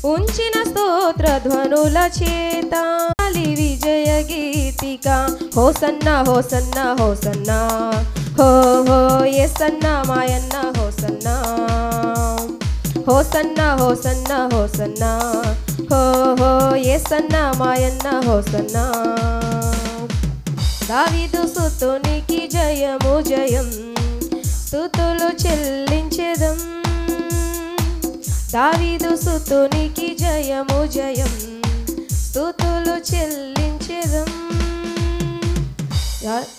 ఉంచిన స్తోత్ర ధ్వనుల చేత గాలి విజయ గీతిక హోసన్న హోసన్న హోసన్న హో హో ఎసన్న మాయన్న హోసన్న హోసన్న హోసన్న హోసన్న హో హో ఎసన్న మాయన్న హోసన్న దావీదు సుతునికి జయము జయం స్తుతులు చెల్లించెదం దావీదు సుతునికి జయము జయం స్తుతులు చెల్లించెదం రా-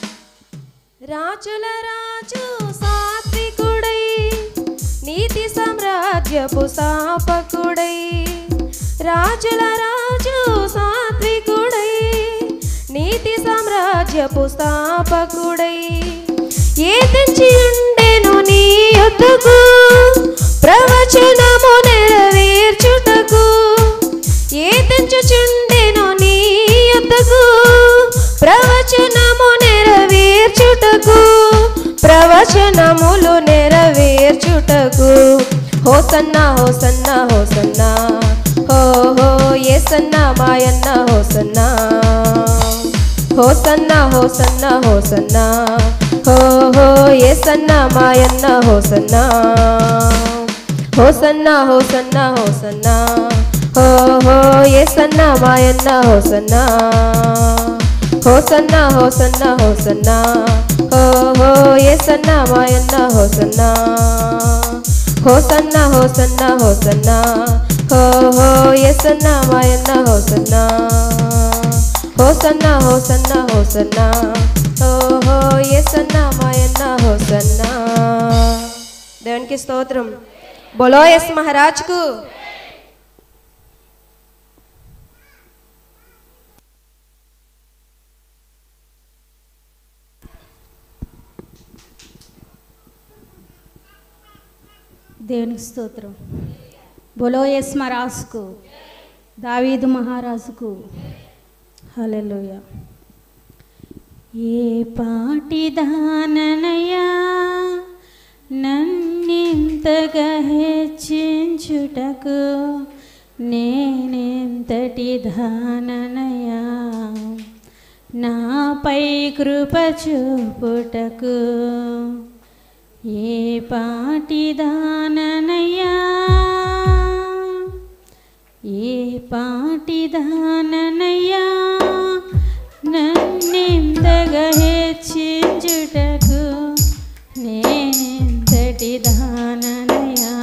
రాజుల రాజు సాత్వికుడై నీతి సామ్రాజ్యపు స్థాపకుడై రాజుల రాజు సాత్వికుడై నీతి సామ్రాజ్యపు స్థాపకుడై ఏ తెచ్చి ఉండెను నీ యొద్దకు ప్రవచనము నెరవేర్చుటకు ఏ తెంచుచుండెను నీ యొద్దకు ప్రవచనము నెరవేర్చుటకు ప్రవచనములు నెరవేర్చుటకు హోసన్న హోసన్న హోసన్న హో హో ఏసన్న మాయన్న హోసన్న హోసన్న హోసన్న హోసన్న హో హో ఏసన్న మాయన్న హోసన్న హోసన్న హోసన్న హోసన్న హో హో ఏసన్న మాయన్న హోసన్న హోసన్న హోసన్న హోసన్న హో హో ఏసన్న మాయన్న హోసన్న హోసన్న హోసన్న హోసన్న హో హో ఏసన్న మాయన్న హోసన్న హోసన్న హోసన్న హోసన్న హో హో ఏసన్న మాయన్న హోసన్న దేవునికి స్తోత్రం బోలో ఎస్ మహారాజ్కు దేవునికి స్తోత్రం బొలో ఎస్ మహారాజుకు దావీదు మహారాజుకు హల్లెలూయ ఏ పాటి దాననయా నన్నింతగా హెచ్చించుటకు నేనెంతటి దాననయా నాపై కృప చూపుటకు ఏ పాటి దాననయ్యా ఏ పాటి దాననయ్యా నన్నెంతగా హెచ్చించుటకు నేనెంతటి దాననయ్యా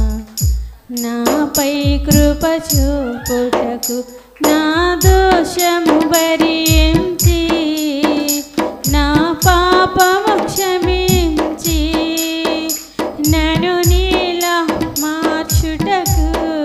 నాపై కృప చూపుటకు నా దోషము భరించి నా పాపము క్షమించి నన్ను నీలా మార్చుటకు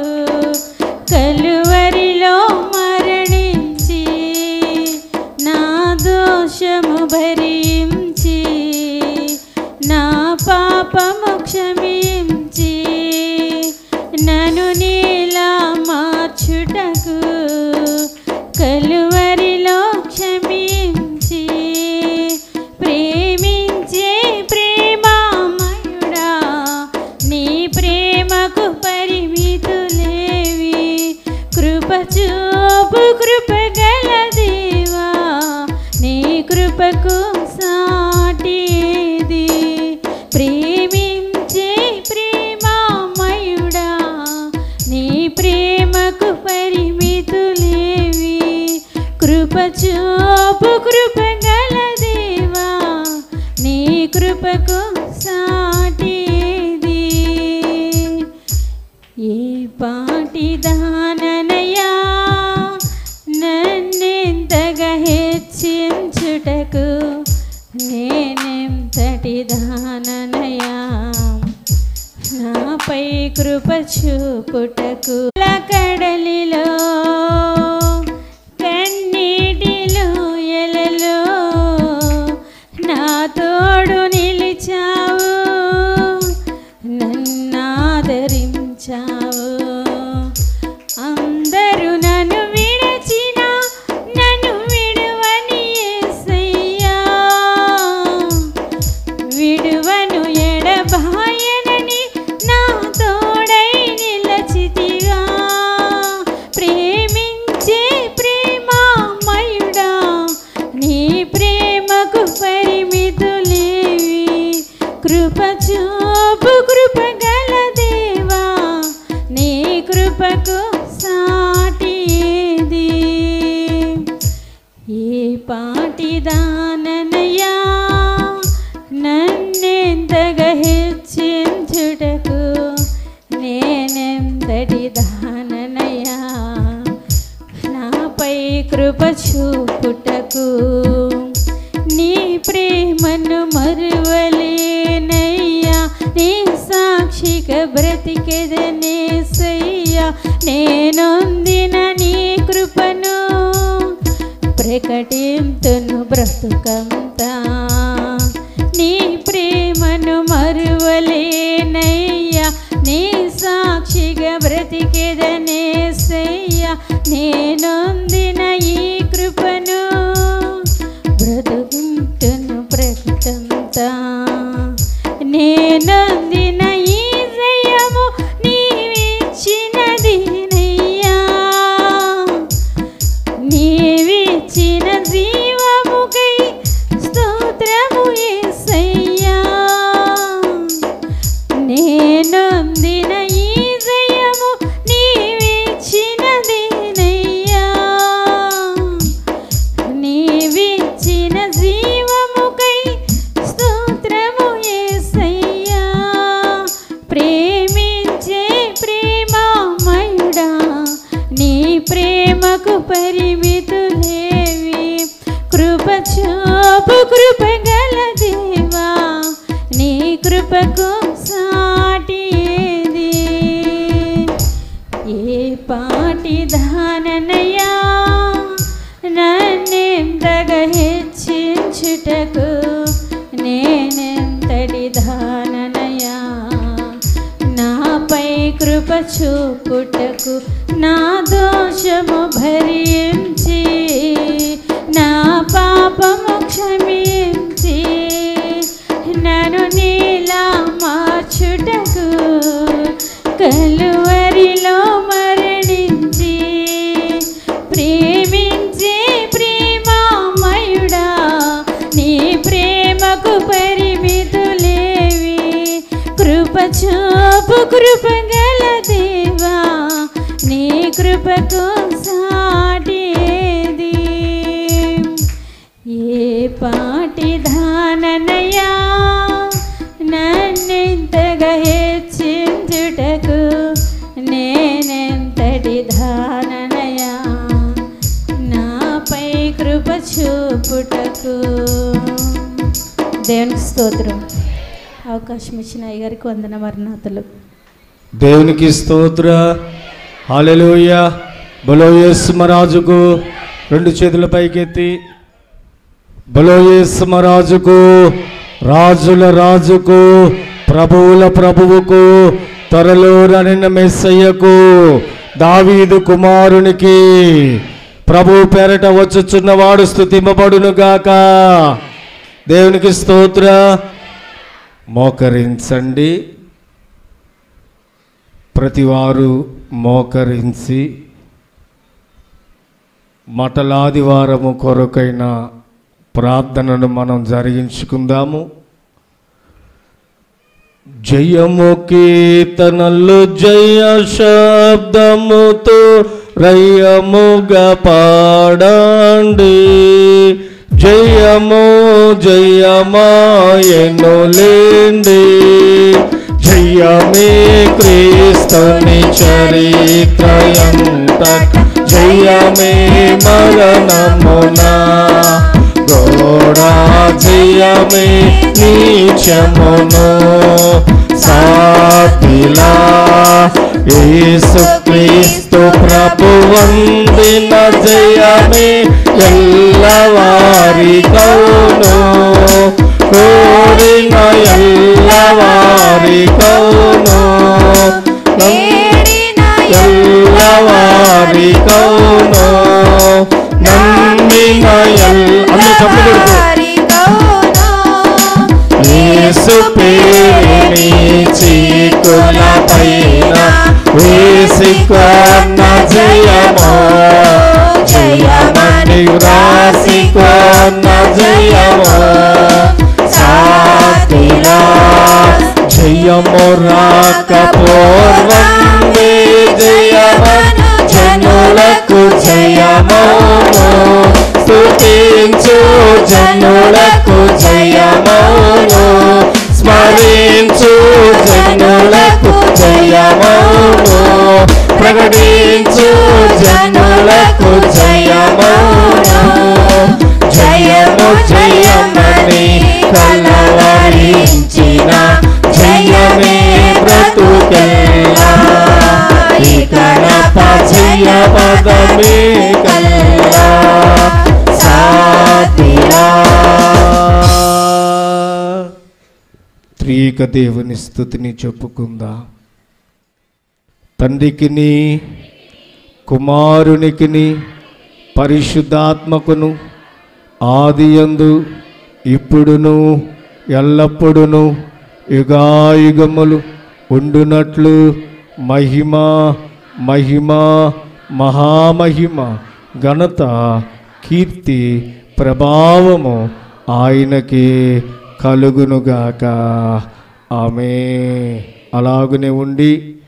కలువరిలో మరణించి నా దోషము భరించి నా పాపము క్షమించి నన్ను నీలా మార్చుటకు కలువరిలో క్షమించి ప్రేమించే ప్రేమామయుడా నీ ప్రేమకు పరిమితులేవి కృప చూపు కృపగల దేవా నీ కృపకు సాటేది ప్రేమించే ప్రేమామయుడా నీ ప్రేమకు పరిమితులేవి కృప చూపు కృపగల దేవా నీ కృపకు సాటేది ఏ పాటి దాననయా నన్నెంతగా హెచ్చించుటకు నేనెంతటి దాననయా నాపై కృప చూపుటకు కడలిలో కన్నీటిలో ఎలలో నా తోడు నిలిచావు నన్నాదరించావు అందరూ నన్ను విడచిన నన్ను విడువని యేసయ్యా విడువను ఎడబాయనని నా తోడై నిలచితిగా కృపకు సాటి ఏది ఏ పాటి దాననయ్యా నన్నెంతగా హెచ్చించుటకు నేనెంతటి దాననయ్యా నాపై కృప చూపుటకు నీ ప్రేమను మరువలేనయ్యా నీ సాక్షిగా బ్రతికెదనే సయ్యా నేనొందిన నీ కృపను ప్రకటింతును బ్రతుకంతా నీ ప్రేమను మరువలేనయ్యా నీ సాక్షిగా బ్రతికెదనే సయ్యా నేనొందిన ఈ కృపను బ్రతుకుంటును ప్రకటంతా నేనందిన ఈ జయము నీవిచ్చినదినయ్యా నీవిచ్చిన జీవముకై స్తోత్రము యేసయ్యా నేనొందిన ఈ జయము నీవిచ్చినదేనయ్యా నీవిచ్చిన జీవముకై స్తోత్రము యేసయ్యా ప్రేమించే ప్రేమామయుడా నీ ప్రేమకు పరిమితులేవి కృప చూపు కృపగల దేవా నీ కృపకు సాటి ఏది ఏ పాటి దాననయ్యా నన్నెంతగా హెచ్చించుటకు నేనెంతటి దాననయ్యా నాపై కృప చూపుటకు నా దోషము భరించి నా పాపము క్షమించి నన్ను నీలా మార్చుటకు కలువరిలో మరణించి ప్రేమించే ప్రేమామయుడా నీ ప్రేమకు పరిమితులేవి కృప చూపు కృపగల దేవా నీ కృపకు సాటి ఏది ఏ పాటి దాననయ్యా నన్నెంతగా హెచ్చించుటకు నేనెంతటి దాననయ్యా నాపై కృప చూపుటకు దేవునికి స్తోత్రం అవకాశం ఇచ్చిన అయ్యగారికి వందన వర్ణాతలు దేవునికి స్తోత్ర హాలెలూయ బలోయేశ్వరాజుకు రెండు చేతుల పైకెత్తి బలోయేశ్వరాజుకు రాజుల రాజుకు ప్రభువుల ప్రభువుకు త్వరలో రనిన మెస్సయ్యకు దావీదు కుమారునికి ప్రభు పేరట వచ్చుచున్నవాడు స్థుతింపబడును గాక దేవునికి స్తోత్ర మోకరించండి ప్రతివారు మోకరించి మటలాదివారము కొరకైన ప్రార్థనను మనం జరిగించుకుందాము జయము కీర్తనలు జయ శబ్దముతో రయ్యముగా పాడండి జయము జయమాయనులేండి జయమే క్రీస్తుని చరిత్రయంత జయమే మరణమునా గోడా జయమే నీచమును సాతిలా యేసు క్రీస్తు ప్రభు వందిన జయమే ఎల్లవారి కౌను కోరిన ఎల్లవారి కౌను ఎల్లవారి కౌను నమ్మిన ఎల్ అందరూ చప్పట్లు కొడుతూ యేసు పేరుని చీకుల పైన వేసికొన్న జయమో జయమని వ్రాసికొన్న జయమో సాటిలా జయము రాక పూర్వం జయ జయమౌను స్తుతించు జనులకు జయమౌను స్మరించు జనులకు జయమౌను ప్రకటించు జనులకు జయమౌను జయము జయమని కలవరించిన జయమే బ్రతుకెల్లా ఇకనప జయ పదమే కల్లా సాటిరా త్రియక దేవుని స్థుతిని చెప్పుకుందా తండ్రికిని కుమారునికిని పరిశుద్ధాత్మకును ఆదియందు ఇప్పుడును ఎల్లప్పుడును యుగాయుగములు ఉండునట్లు మహిమ మహిమ మహామహిమ ఘనత కీర్తి ప్రభావము ఆయనకి కలుగునుగాక ఆమె అలాగునే ఉండి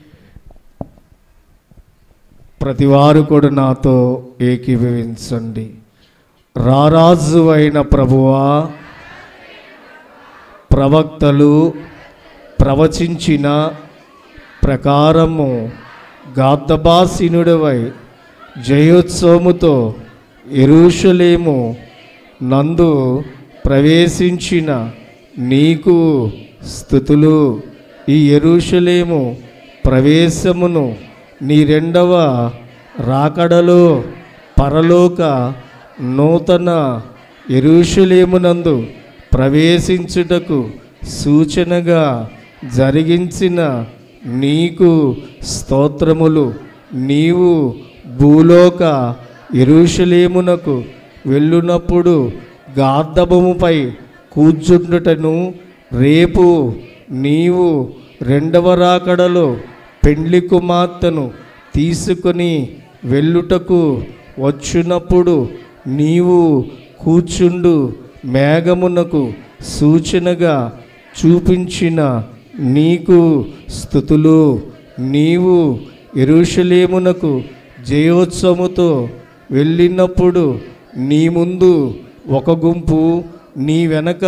ప్రతివారు కూడా నాతో ఏకీభవించండి రారాజు అయిన ప్రభువా ప్రవక్తలు ప్రవచించిన ప్రకారము గాద్దబాసీనుడవై జయోత్సవముతో ఎరుషలేము నందు ప్రవేశించిన నీకు స్థుతులు ఈ ఎరుషలేము ప్రవేశమును నీ రెండవ రాకడలో పరలోక నూతన ఎరుషలేమునందు ప్రవేశించుటకు సూచనగా జరిగించిన నీకు స్తోత్రములు నీవు భూలోక ఎరుషలేమునకు వెళ్ళునప్పుడు గార్ధబముపై కూర్చుండుటను రేపు నీవు రెండవ రాకడలో పెండ్లి కుమార్తెను తీసుకొని వెళ్ళుటకు వచ్చునప్పుడు నీవు కూర్చుండు మేఘమునకు సూచనగా చూపించిన నీకు స్థుతులు నీవు ఎరుషలేమునకు జయోత్సవముతో వెళ్ళినప్పుడు నీ ముందు ఒక గుంపు నీ వెనక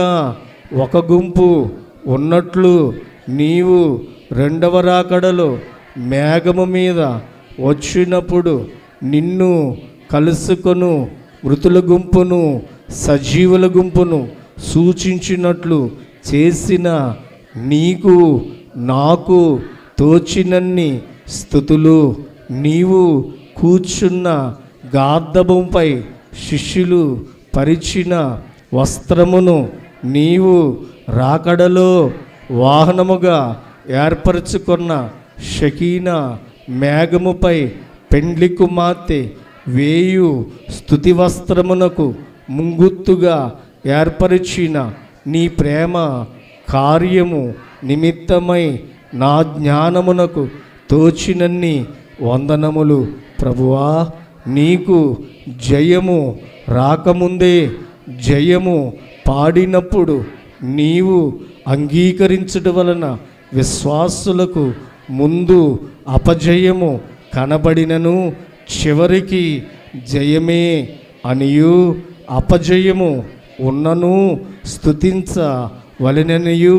ఒక గుంపు ఉన్నట్లు నీవు రెండవ రాకడలో మేఘము మీద వచ్చినప్పుడు నిన్ను కలుసుకొను మృతుల గుంపును సజీవుల గుంపును సూచించినట్లు చేసిన నీకు నాకు తోచినన్ని స్థుతులు నీవు కూర్చున్న గార్ధబంపై శిష్యులు పరిచిన వస్త్రమును నీవు రాకడలో వాహనముగా ఏర్పరచుకున్న షకీన మేఘముపై పెండ్లి కుమార్తె వేయు స్థుతి వస్త్రమునకు ముంగుత్తుగా ఏర్పరిచిన నీ ప్రేమ కార్యము నిమిత్తమై నా జ్ఞానమునకు తోచినన్ని వందనములు ప్రభువా నీకు జయము రాకముందే జయము పాడినప్పుడు నీవు అంగీకరించడం వలన విశ్వాసులకు ముందు అపజయము కనబడినను చివరికి జయమే అనియు అపజయము ఉన్నను స్తుతించ వలననియు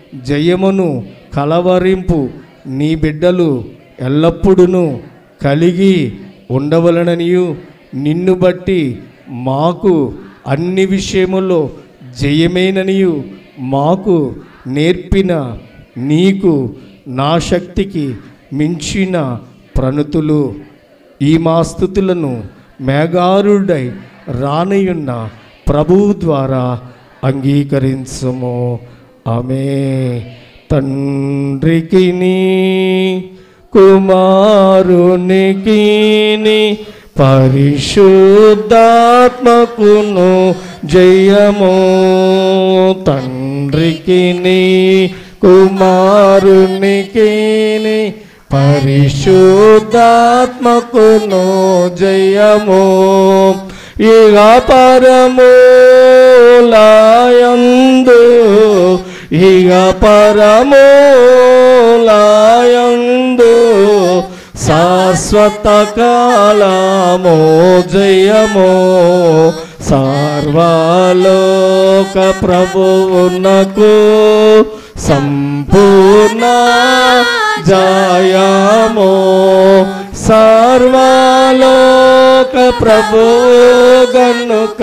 జయమును కలవరింపు నీ బిడ్డలు ఎల్లప్పుడూ కలిగి ఉండవలననియు నిన్ను బట్టి మాకు అన్ని విషయముల్లో జయమేననియు మాకు నేర్పిన నీకు నా శక్తికి మించిన ప్రణుతులు ఈ మా స్థుతులను మేఘారుడై రానయున్న ప్రభువు ద్వారా అంగీకరించము ఆమె తండ్రికి కుమారునికి పరిశుద్ధాత్మకును జయము తండ్రికి కుమారునికి పరిశుద్ధాత్మకును జయము ఇక పరమూలాయందు ఇక పరమూలాయందు శాశ్వతమైన శాశ్వత కాలము జయము సర్వలోక ప్రభువునకు సంపూర్ణ జయము సర్వలోక ప్రభు గనుక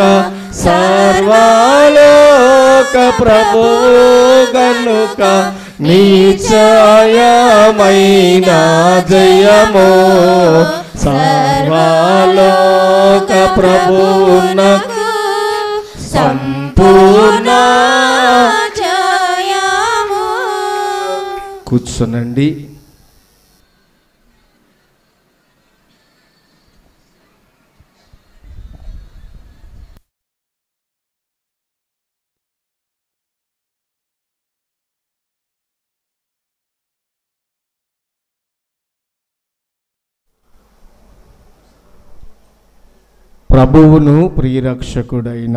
సర్వలోక ప్రభు గనుక నిశ్చయమైన జయము సర్వలోక ప్రభువునకు సంపూర్ణ జయము కూర్చోనండి ప్రభువును ప్రియరక్షకుడైన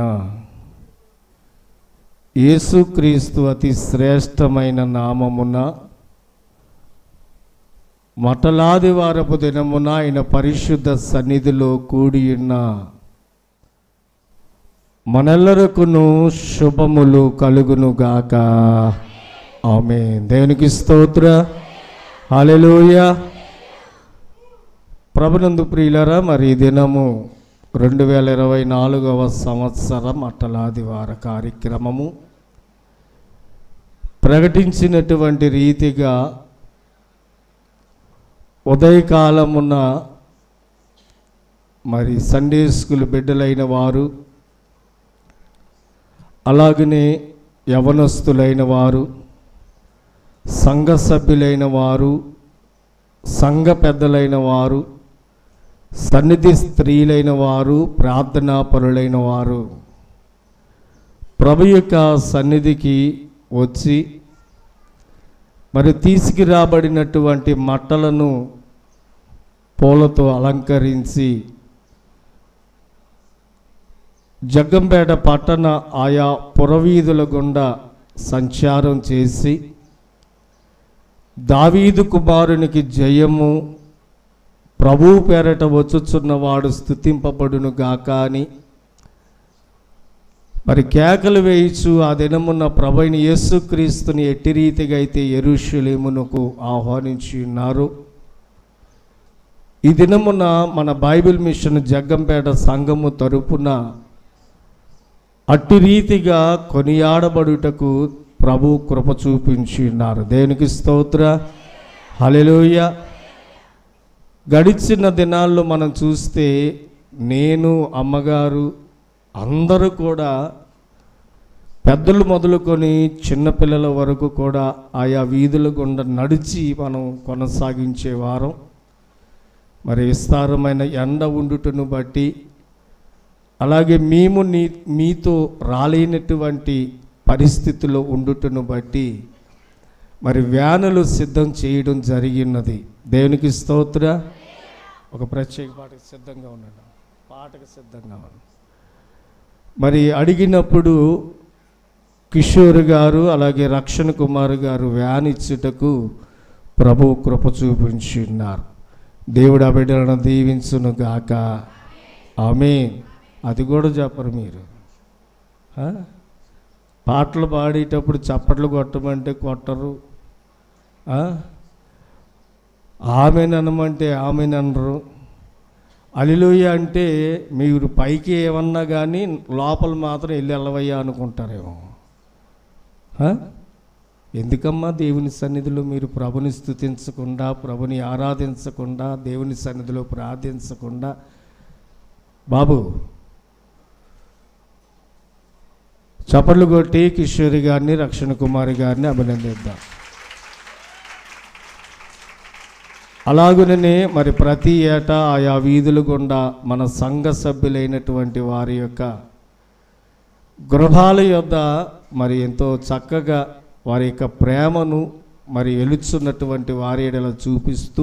యేసుక్రీస్తు అతి శ్రేష్టమైన నామమున మటలాది వారపు దినమున ఆయన పరిశుద్ధ సన్నిధిలో కూడి ఉన్న మనెల్లరకును శుభములు కలుగును గాక ఆమె దేవునికి స్తోత్ర హల్లెలూయ ప్రభునందు ప్రియులరా మరి ఈ దినము రెండు వేల ఇరవై నాలుగవ సంవత్సరం అట్టలాదివార కార్యక్రమము ప్రకటించినటువంటి రీతిగా ఉదయకాలమున మరి సండే స్కూల్ బిడ్డలైన వారు అలాగనే యవనస్తులైన వారు సంఘ సభ్యులైన వారు సంఘ పెద్దలైన వారు సన్నిధి స్త్రీలైన వారు ప్రార్థనా పరులైన వారు ప్రభు యొక్క సన్నిధికి వచ్చి మరి తీసుకురాబడినటువంటి మట్టలను పూలతో అలంకరించి జగ్గంపేట పట్టణ ఆయా పురవీధుల గుండా సంచారం చేసి దావీదు కుమారునికి జయము ప్రభు పేరట వచ్చుచున్నవాడు స్థుతింపబడును గాక అని మరి కేకలు వేయిచు ఆ దినమున్న ప్రభైన యేసుక్రీస్తుని ఎట్టి రీతిగా అయితే ఎరుషులేమునకు ఆహ్వానించి ఉన్నారు ఈ దినమున మన బైబిల్ మిషన్ జగ్గంపేట సంఘము తరపున అట్టి రీతిగా కొనియాడబడుటకు ప్రభు కృప చూపించి ఉన్నారు దేనికి స్తోత్ర హలెలూయ గడిచిన దినాల్లో మనం చూస్తే నేను అమ్మగారు అందరూ కూడా పెద్దలు మొదలుకొని చిన్నపిల్లల వరకు కూడా ఆయా వీధుల గుండా నడిచి మనం కొనసాగించే వారం మరి విస్తారమైన ఎండ ఉండుటను బట్టి అలాగే మేము నీ మీతో రాలేనటువంటి పరిస్థితిలో ఉండుటను బట్టి మరి వ్యానులు సిద్ధం చేయడం జరిగినది దేవునికి స్తోత్ర ఒక ప్రత్యేక పాటకు సిద్ధంగా ఉన్నాడు పాటకు సిద్ధంగా ఉన్నాడు మరి అడిగినప్పుడు కిషోర్ గారు అలాగే రక్షణ కుమార్ గారు వ్యాన్ ఇచ్చుటకు ప్రభు కృప చూపించి ఉన్నారు దేవుడు ఆ బిడ్డలను దీవించును గాక ఆమె అది కూడా చెప్పరు మీరు ఆ? పాటలు పాడేటప్పుడు చప్పట్లు కొట్టమంటే కొట్టరు ఆ? ఆమెననమంటే ఆమెననరు అలిలోయ అంటే మీరు పైకి ఏమన్నా కానీ లోపల మాత్రం వెళ్ళి వెళ్ళవయ్యా అనుకుంటారేమో ఆ? ఎందుకమ్మా దేవుని సన్నిధిలో మీరు ప్రభుని స్థుతించకుండా ప్రభుని ఆరాధించకుండా దేవుని సన్నిధిలో ప్రార్థించకుండా బాబు చప్పట్లు కొట్టి కిషోరి గారిని రక్షణ కుమారి గారిని అభినందిద్దాం అలాగుననే మరి ప్రతి ఏటా ఆయా వీధుల గుండా మన సంఘ సభ్యులైనటువంటి వారి యొక్క గృహాల యొద్ద మరి ఎంతో చక్కగా వారి యొక్క ప్రేమను మరి వెలుచున్నటువంటి వారి ఎడల చూపిస్తూ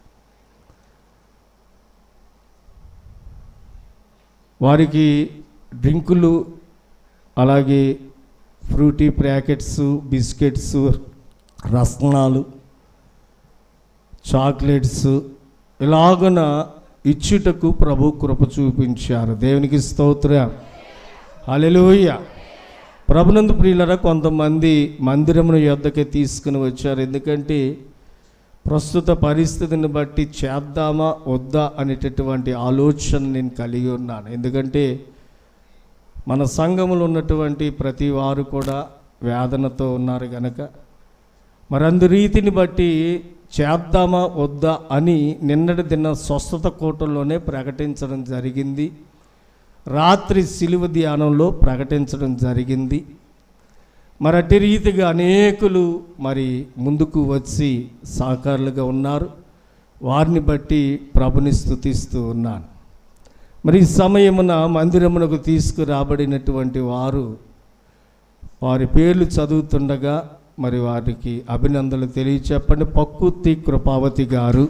వారికి డ్రింకులు అలాగే ఫ్రూటీ ప్యాకెట్స్ బిస్కెట్స్ రసనాలు చాక్లెట్స్ ఇలాగున ఇచ్చుటకు ప్రభు కృప చూపించారు దేవునికి స్తోత్రం హల్లెలూయ ప్రభునందు ప్రియులరా కొంతమంది మందిరమును యొద్దకే తీసుకుని వచ్చారు ఎందుకంటే ప్రస్తుత పరిస్థితిని బట్టి చేద్దామా వద్దా అనేటటువంటి ఆలోచన నేను కలిగి ఉన్నాను ఎందుకంటే మన సంఘములో ఉన్నటువంటి ప్రతి వారు కూడా వేదనతో ఉన్నారు కనుక మరి అందు రీతిని బట్టి చేద్దామా వద్దా అని నిన్నటి దిన స్వస్థత కూటంలోనే ప్రకటించడం జరిగింది రాత్రి సిలువ ధ్యానంలో ప్రకటించడం జరిగింది మరి అట్టి రీతిగా అనేకులు మరి ముందుకు వచ్చి సహకారులుగా ఉన్నారు వారిని బట్టి ప్రభుని స్థుతిస్తూ ఉన్నాను మరి ఈ సమయమున మందిరమునకు తీసుకురాబడినటువంటి వారు వారి పేర్లు చదువుతుండగా మరి వారికి అభినందనలు తెలియచెప్పండి పక్కుత్తి కృపావతి గారు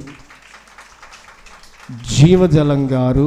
జీవజలం గారు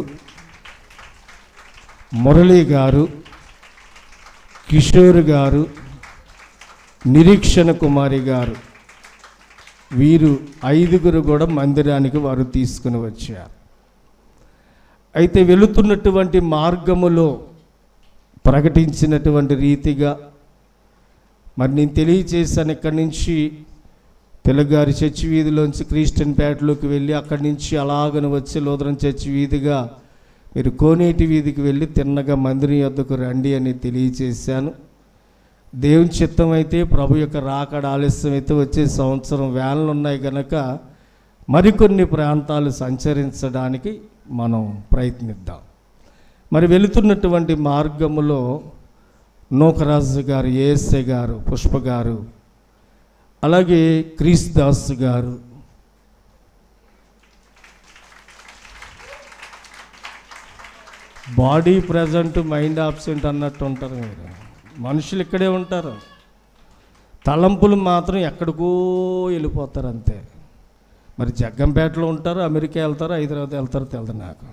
మురళి గారు కిషోర్ గారు నిరీక్షణ కుమారి గారు వీరు ఐదుగురు కూడా మందిరానికి వారు తీసుకుని వచ్చారు అయితే వెళుతున్నటువంటి మార్గములో ప్రకటించినటువంటి రీతిగా మరి నేను తెలియచేశాను ఇక్కడి నుంచి పిల్లగారి చర్చి వీధిలోంచి క్రిస్టియన్ పేటలోకి వెళ్ళి అక్కడి నుంచి అలాగను వచ్చి లోదరం చర్చి వీధిగా మీరు కోనేటి వీధికి వెళ్ళి తిన్నగా మందిరం యొద్దకు రండి అని తెలియచేశాను దేవుని చిత్తం అయితే ప్రభు యొక్క రాకడ ఆలస్యం అయితే వచ్చే సంవత్సరం వ్యాన్లు ఉన్నాయి కనుక మరికొన్ని ప్రాంతాలు సంచరించడానికి మనం ప్రయత్నిద్దాం మరి వెళుతున్నటువంటి మార్గములో నూకరాజు గారు ఏఎస్ఏ గారు పుష్ప గారు అలాగే క్రీస్ దాస్ గారు బాడీ ప్రజెంట్ మైండ్ ఆబ్సెంట్ అన్నట్టు ఉంటారు మీరు మనుషులు ఇక్కడే ఉంటారు తలంపులు మాత్రం ఎక్కడికో వెళ్ళిపోతారు అంతే మరి జగ్గంపేటలో ఉంటారు అమెరికా వెళ్తారు హైదరాబాద్ వెళ్తారు తెలియదు నాకు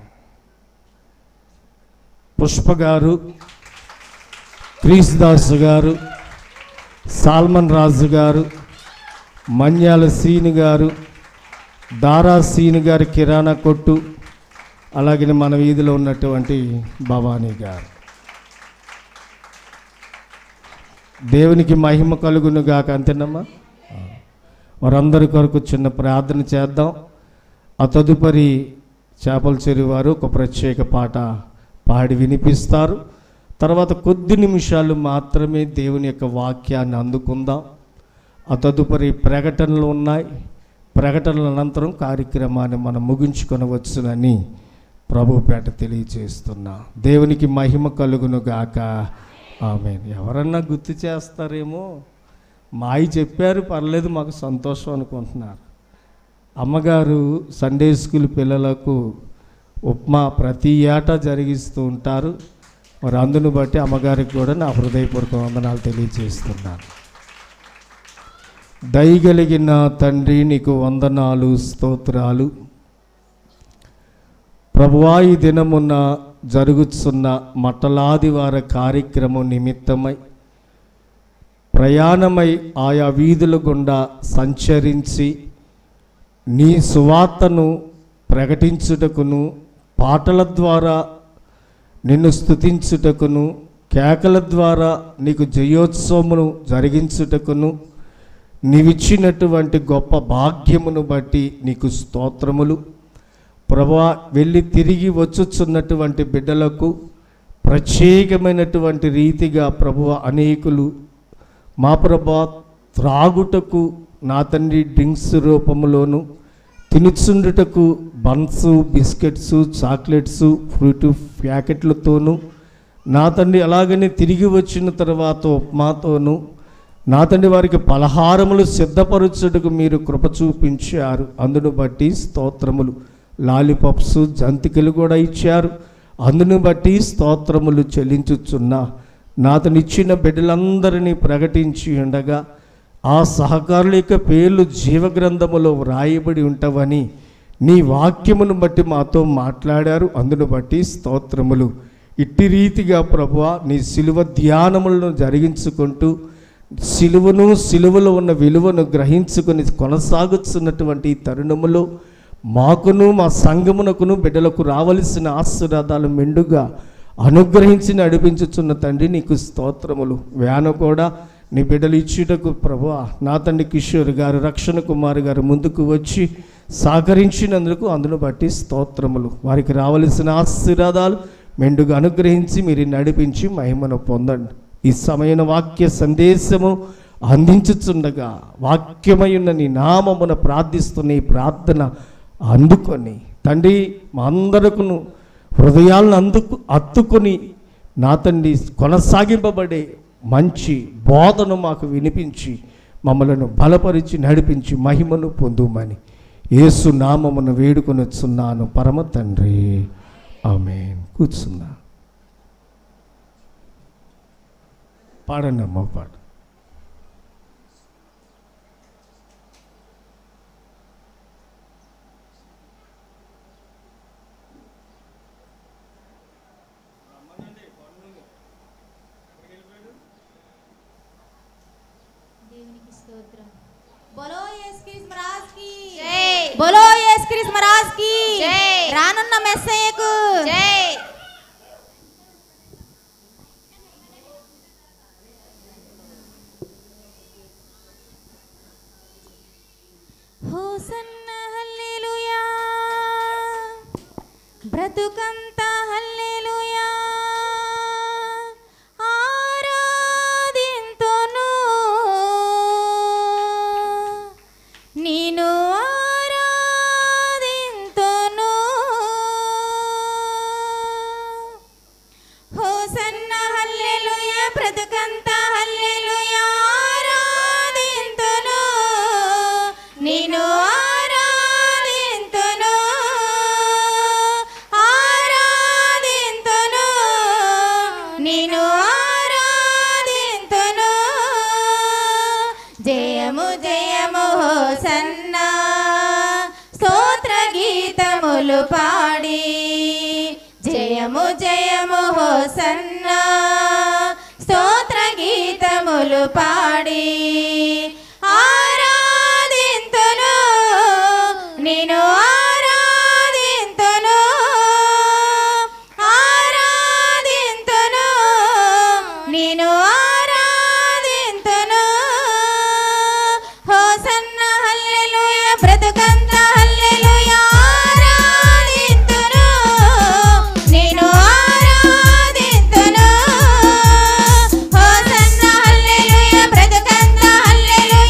పుష్ప గారు క్రీస్ దాస్ గారు సాల్మన్ రాజు గారు మన్యాల సీని గారు దారా సీని గారి కిరాణా కొట్టు అలాగే మన వీధిలో ఉన్నటువంటి భవానీ గారు దేవునికి మహిమ కలుగును గాక అంతేనమ్మా వారందరి కొరకు చిన్న ప్రార్థన చేద్దాం ఆ తదుపరి చేపల చెరువు వారు ఒక ప్రత్యేక పాట పాడి వినిపిస్తారు తర్వాత కొద్ది నిమిషాలు మాత్రమే దేవుని యొక్క వాక్యాన్ని అందుకుందాం ఆ తదుపరి ప్రకటనలు ఉన్నాయి ప్రకటనల అనంతరం కార్యక్రమాన్ని మనం ముగించుకొనవచ్చునని ప్రభుపేట తెలియచేస్తున్నా దేవునికి మహిమ కలుగును గాక ఆమె ఎవరన్నా గుర్తు చేస్తారేమో మాయి చెప్పారు పర్లేదు మాకు సంతోషం అనుకుంటున్నారు అమ్మగారు సండే స్కూల్ పిల్లలకు ఉప్మా ప్రతి ఏటా జరిగిస్తూ ఉంటారు మరి అందును బట్టి అమ్మగారికి కూడా నా హృదయపూర్వక వందనాలు తెలియజేస్తున్నాను దయగలిగిన తండ్రి నీకు వందనాలు స్తోత్రాలు ప్రభువా ఈ దినమున జరుగుతున్న మట్టలాది వార కార్యక్రమం నిమిత్తమై ప్రయాణమై ఆయా వీధుల గుండా సంచరించి నీ సువార్తను ప్రకటించుటకును పాటల ద్వారా నిన్ను స్తుతించుటకును కేకల ద్వారా నీకు జయోత్సవమును జరిగించుటకును నీవిచ్చినటువంటి గొప్ప భాగ్యమును బట్టి నీకు స్తోత్రములు ప్రభా వెళ్ళి తిరిగి వచ్చుచున్నటువంటి బిడ్డలకు ప్రత్యేకమైనటువంటి రీతిగా ప్రభువ అనేకులు మా ప్రభా త్రాగుటకు నా తండ్రి డ్రింక్స్ రూపంలోను తినుచుండుటకు బన్స్ బిస్కెట్స్ చాక్లెట్స్ ఫ్రూట్ ప్యాకెట్లతోనూ నా తండ్రి అలాగనే తిరిగి వచ్చిన తర్వాత ఉప్మాతోనూ నా తండ్రి వారికి పలహారములు సిద్ధపరచుటకు మీరు కృప చూపించారు అందును బట్టి స్తోత్రములు లాలీపాప్స్ జంతికలు కూడా ఇచ్చారు అందును బట్టి స్తోత్రములు చెల్లించుచున్నా నాతనిచ్చిన బిడ్డలందరినీ ప్రకటించి ఉండగా ఆ సహకారుల యొక్క పేర్లు జీవగ్రంథములో వ్రాయబడి ఉంటవని నీ వాక్యమును బట్టి మాతో మాట్లాడారు అందును బట్టి స్తోత్రములు ఇట్టి రీతిగా ప్రభువ నీ సిలువ ధ్యానములను జరిగించుకుంటూ సిలువను సిలువలో ఉన్న విలువను గ్రహించుకొని కొనసాగుతున్నటువంటి ఈ తరుణములో మాకును మా సంఘమునకును బిడ్డలకు రావలసిన ఆశీర్వాదాలు మెండుగా అనుగ్రహించి నడిపించుచున్న తండ్రి నీకు స్తోత్రములు వ్యాన కూడా నీ బిడ్డలు ఇచ్చుటకు ప్రభు నా తండ్రి కిషోర్ గారు రక్షణ కుమార్ గారు ముందుకు వచ్చి సహకరించినందుకు అందును బట్టి స్తోత్రములు వారికి రావలసిన ఆశీర్వాదాలు మెండుగా అనుగ్రహించి మీరు నడిపించి మహిమను పొందండి ఈ సమయన వాక్య సందేశము అందించుచుండగా వాక్యమయున్న నీ నామమున ప్రార్థిస్తున్న ఈ ప్రార్థన అందుకొని తండ్రి మా అందరకును హృదయాలను అందుకు అత్తుకొని నా తండ్రి కొనసాగింపబడే మంచి బోధను మాకు వినిపించి మమ్మలను బలపరిచి నడిపించి మహిమను పొందుమని యేసు నామమును వేడుకొనొచ్చున్నాను పరమ తండ్రి ఆమె కూర్చున్నా పాడండి అమ్మ పాట దేవునికి స్తోత్రం బోలో యేసు క్రీస్తు మహారాజ్ కి జై. బోలో యేసు క్రీస్తు మహారాజ్ కి జై. రానున్న మెస్సయ్యకు జై హోసన్న హల్లెలూయా బ్రతుకంతా హల్లెలూయా ఆరాధింతును నేను ఆరాధింతును హోసన్న హల్లెలూయా బ్రతుకంతా హల్లెలూయా ఆరాధింతును నేను ఆరాధింతును ఆరాధింతును నేను ఆరాధింతును జయము జయము హోసన్న స్తోత్ర గీతములు పాడి జయము జయము హోసన్న స్తోత్ర గీతములు పాడి ఆరాధింతును నేను ఆరాధింతును ఆరాధింతును నేను ఆరాధింతును హోసన్న హల్లెలూయా బ్రతుకంత హల్లెలూయా ఆరాధింతును నేను ఆరాధింతును హోసన్న హల్లెలూయా బ్రతుకంత హల్లెలూయా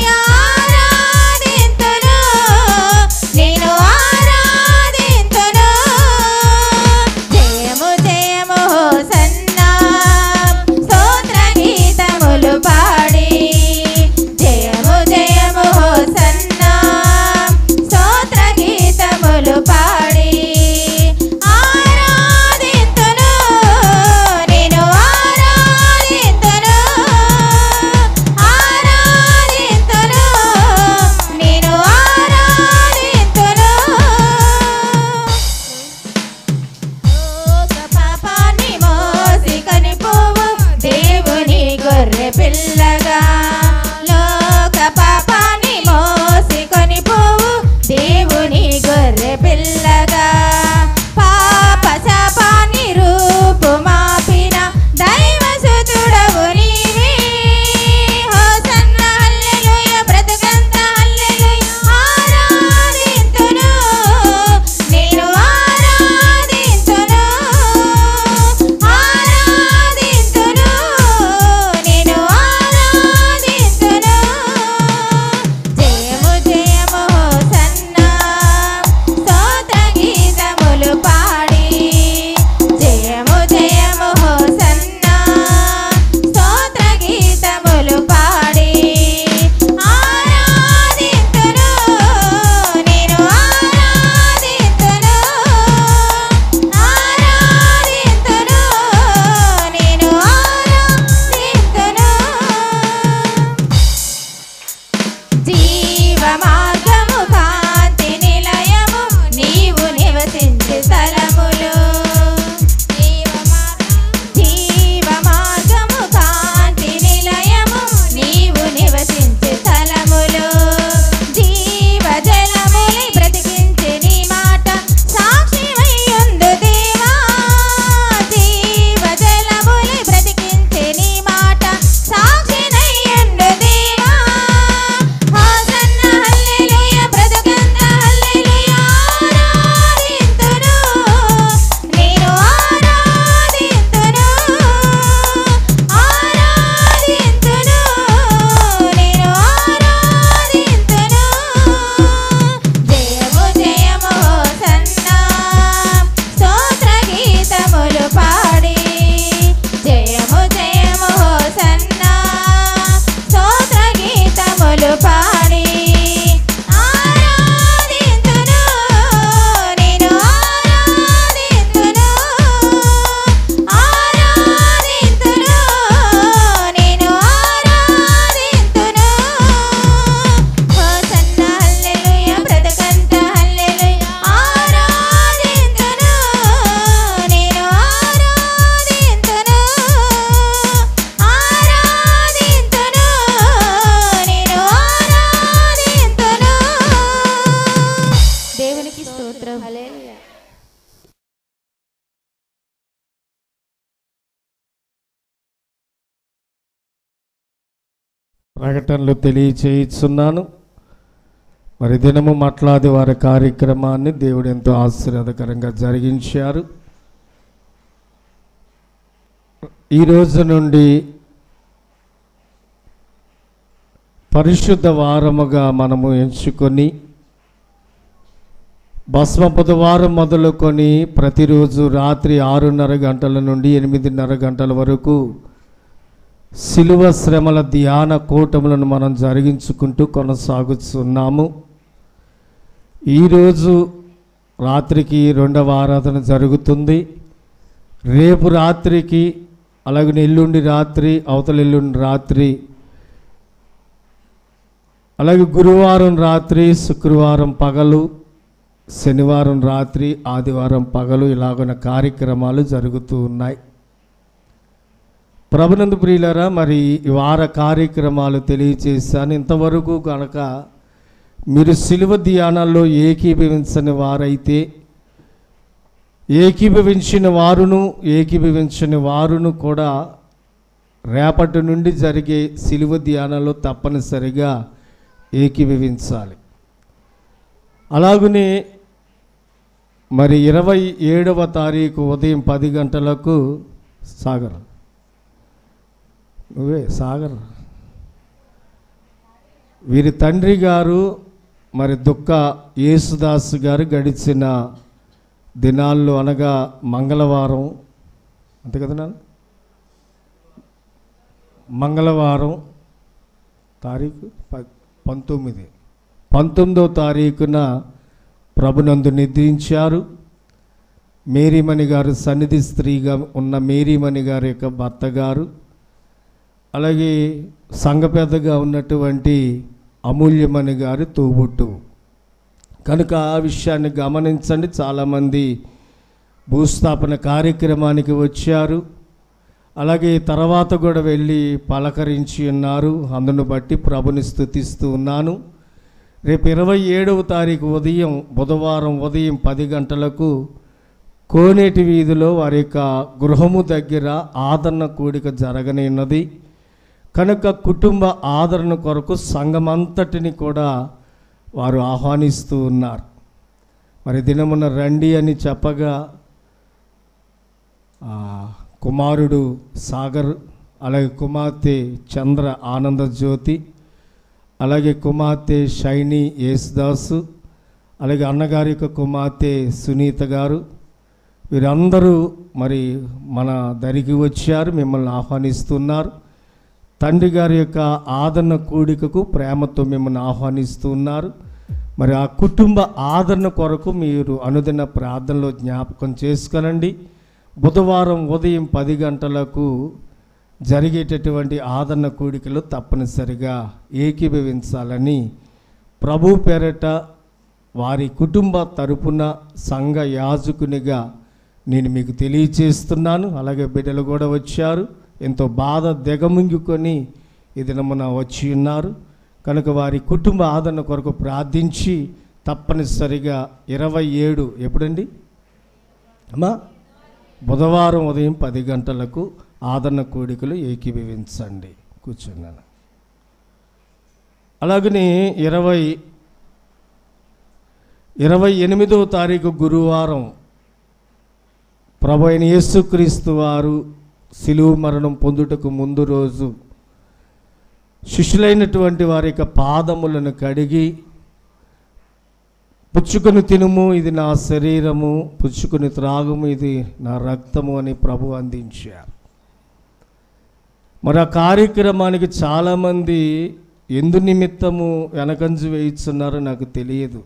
ప్రకటనలు తెలియచేయిస్తున్నాను మరి దినము మాట్లాది వారి కార్యక్రమాన్ని దేవుడు ఎంతో ఆశీర్వాదకరంగా జరిగించారు ఈ రోజు నుండి పరిశుద్ధ వారముగా మనము ఎంచుకొని భస్మ బుధవారం మొదలుకొని ప్రతిరోజు రాత్రి ఆరున్నర గంటల నుండి ఎనిమిదిన్నర గంటల వరకు శిలువ శ్రమల ధ్యాన కూటములను మనం జరిగించుకుంటూ కొనసాగుతున్నాము ఈరోజు రాత్రికి రెండవ ఆరాధన జరుగుతుంది రేపు రాత్రికి అలాగే ఎల్లుండి రాత్రి అవతల ఎల్లుండి రాత్రి అలాగే గురువారం రాత్రి శుక్రవారం పగలు శనివారం రాత్రి ఆదివారం పగలు ఇలాగున్న కార్యక్రమాలు జరుగుతూ ఉన్నాయి ప్రభునందు ప్రియులరా మరి ఈ వార కార్యక్రమాలు తెలియచేశాను ఇంతవరకు కనుక మీరు సిలువ ధ్యానాల్లో ఏకీభవించని వారైతే ఏకీభవించిన వారును ఏకీభవించని వారును కూడా రేపటి నుండి జరిగే సిలువ ధ్యానంలో తప్పనిసరిగా ఏకీభవించాలి అలాగనే మరి ఇరవై ఏడవ తారీఖు ఉదయం పది గంటలకు సాగర్ నువ్వే సాగర్ వీరి తండ్రి గారు మరి దుఃఖ యేసుదాస్ గారు గడిచిన దినాల్లో అనగా మంగళవారం అంతే కదా నాన్న మంగళవారం తారీఖు ప- పంతొమ్మిది పంతొమ్మిదో తారీఖున ప్రభునందు నిద్రించారు మేరీమణి గారు సన్నిధి స్త్రీగా ఉన్న మేరీమణి గారి యొక్క భర్త గారు అలాగే సంఘ పెద్దగా ఉన్నటువంటి అమూల్యమణి గారి తోబుట్టు కనుక ఆ విషయాన్ని గమనించండి చాలామంది భూస్థాపన కార్యక్రమానికి వచ్చారు అలాగే తర్వాత కూడా వెళ్ళి పలకరించి ఉన్నారు అందును బట్టి ప్రభుని స్థుతిస్తూ ఉన్నాను రేపు ఇరవై ఏడవ తారీఖు ఉదయం బుధవారం ఉదయం పది గంటలకు కోనేటి వీధిలో వారి యొక్క గృహము దగ్గర ఆదరణ కూడిక జరగనున్నది కనుక కుటుంబ ఆదరణ కొరకు సంఘమంతటిని కూడా వారు ఆహ్వానిస్తూ ఉన్నారు మరి దినమున రండి అని చెప్పగా ఆ, కుమారుడు సాగర్ అలాగే కుమార్తె చంద్ర ఆనంద జ్యోతి అలాగే కుమార్తె షైనీ యేసుదాసు అలాగే అన్నగారి యొక్క కుమార్తె సునీత గారు వీరందరూ మరి మన దరికి వచ్చారు మిమ్మల్ని ఆహ్వానిస్తున్నారు తండ్రి గారి యొక్క ఆదరణ కూడికకు ప్రేమతో మిమ్మల్ని ఆహ్వానిస్తున్నారు మరి ఆ కుటుంబ ఆదరణ కొరకు మీరు అనుదిన ప్రార్థనలో జ్ఞాపకం చేసుకొనండి బుధవారం ఉదయం పది గంటలకు జరిగేటటువంటి ఆదరణ కూడికలు తప్పనిసరిగా ఏకీభవించాలని ప్రభు పేరట వారి కుటుంబ తరపున సంఘ యాజకునిగా నేను మీకు తెలియచేస్తున్నాను అలాగే బిడ్డలు కూడా వచ్చారు ఎంతో బాధ దిగముంగుకొని ఈ దినమున వచ్చి ఉన్నారు కనుక వారి కుటుంబ ఆదరణ కొరకు ప్రార్థించి తప్పనిసరిగా ఇరవై ఏడు ఎప్పుడండి అమ్మా బుధవారం ఉదయం పది గంటలకు ఆదరణ కూడికలు ఏకీభవించండి కూర్చున్నాను అలాగనే ఇరవై ఇరవై ఎనిమిదవ తారీఖు గురువారం ప్రభు అయిన యేసుక్రీస్తు వారు సిలువు మరణం పొందుటకు ముందు రోజు శిష్యులైనటువంటి వారి యొక్క పాదములను కడిగి పుచ్చుకొని తినుము ఇది నా శరీరము పుచ్చుకొని త్రాగుము ఇది నా రక్తము అని ప్రభు అందించారు మరి ఆ కార్యక్రమానికి చాలామంది ఎందు నిమిత్తము వెనకంజు వేయిస్తున్నారో నాకు తెలియదు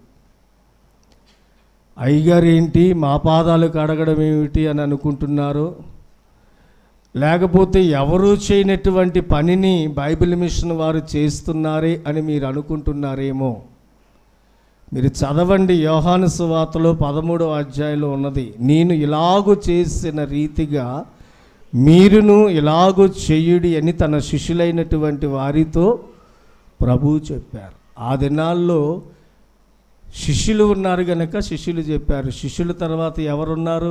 అయ్యగారు ఏంటి మా పాదాలు కడగడం ఏమిటి అని అనుకుంటున్నారు లేకపోతే ఎవరూ చేయనటువంటి పనిని బైబిల్ మిషన్ వారు చేస్తున్నారే అని మీరు అనుకుంటున్నారేమో మీరు చదవండి యోహాను సువార్తలో పదమూడవ అధ్యాయంలో ఉన్నది నేను ఇలాగూ చేసిన రీతిగా మీరును ఇలాగూ చెయ్యుడి అని తన శిష్యులైనటువంటి వారితో ప్రభు చెప్పారు ఆ దినాల్లో శిష్యులు ఉన్నారు గనక శిష్యులు చెప్పారు శిష్యుల తర్వాత ఎవరున్నారు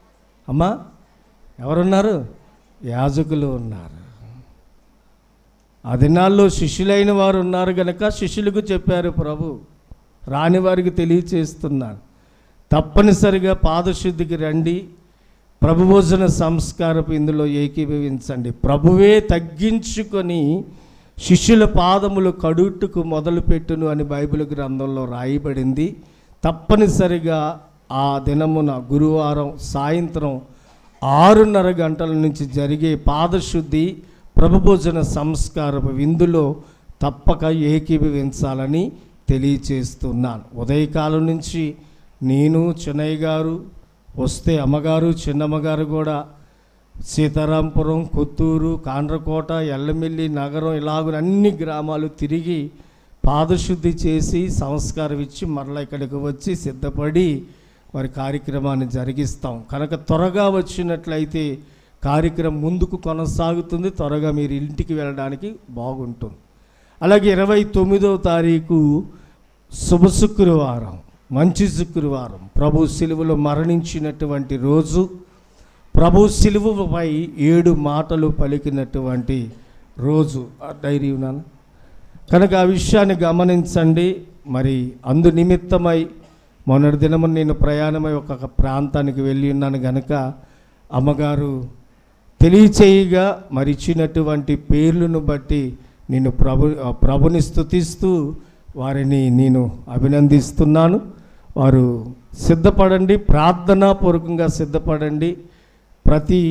అమ్మా ఎవరున్నారు యాజకులు ఉన్నారు ఆ దినాల్లో శిష్యులైన వారు ఉన్నారు గనక శిష్యులకు చెప్పారు ప్రభు రాని వారికి తెలియచేస్తున్నాను తప్పనిసరిగా పాదశుద్ధికి రండి ప్రభుభోజన సంస్కారపు ఇందులో ఏకీభవించండి ప్రభువే తగ్గించుకొని శిష్యుల పాదములు కడుట్టుకు మొదలుపెట్టును అని బైబిల్ గ్రంథంలో రాయబడింది తప్పనిసరిగా ఆ దినమున గురువారం సాయంత్రం ఆరున్నర గంటల నుంచి జరిగే పాదశుద్ధి ప్రభుభోజన సంస్కారపు విందులో తప్పక ఏకీభవించాలని తెలియచేస్తున్నాను ఉదయకాలం నుంచి నేను చిన్నయ్య గారు వస్తే అమ్మగారు చిన్నమ్మగారు కూడా సీతారాంపురం కొత్తూరు కాండ్రకోట ఎల్లమిల్లి నగరం ఇలాగ అన్ని గ్రామాలు తిరిగి పాదశుద్ధి చేసి సంస్కారం ఇచ్చి మరలా ఇక్కడికి వచ్చి సిద్ధపడి మరి కార్యక్రమాన్ని జరిగిస్తాం కనుక త్వరగా వచ్చినట్లయితే కార్యక్రమం ముందుకు కొనసాగుతుంది త్వరగా మీరు ఇంటికి వెళ్ళడానికి బాగుంటుంది అలాగే ఇరవై తొమ్మిదవ తారీఖు శుభ శుక్రవారం మంచి శుక్రవారం ప్రభు శిలువలో మరణించినటువంటి రోజు ప్రభు శిలువపై ఏడు మాటలు పలికినటువంటి రోజు ఆ డైరీ ఉన్నాను కనుక ఆ విషయాన్ని గమనించండి మరి అందు నిమిత్తమై మొన్నటి దినము నేను ప్రయాణమై ఒక ప్రాంతానికి వెళ్ళి ఉన్నాను గనుక అమ్మగారు తెలియచేయగా మరి ఇచ్చినటువంటి పేర్లను బట్టి నేను ప్రభు ఆ ప్రభుని స్తుతిస్తూ వారిని నేను అభినందిస్తున్నాను వారు సిద్ధపడండి ప్రార్థనాపూర్వకంగా సిద్ధపడండి ప్రతి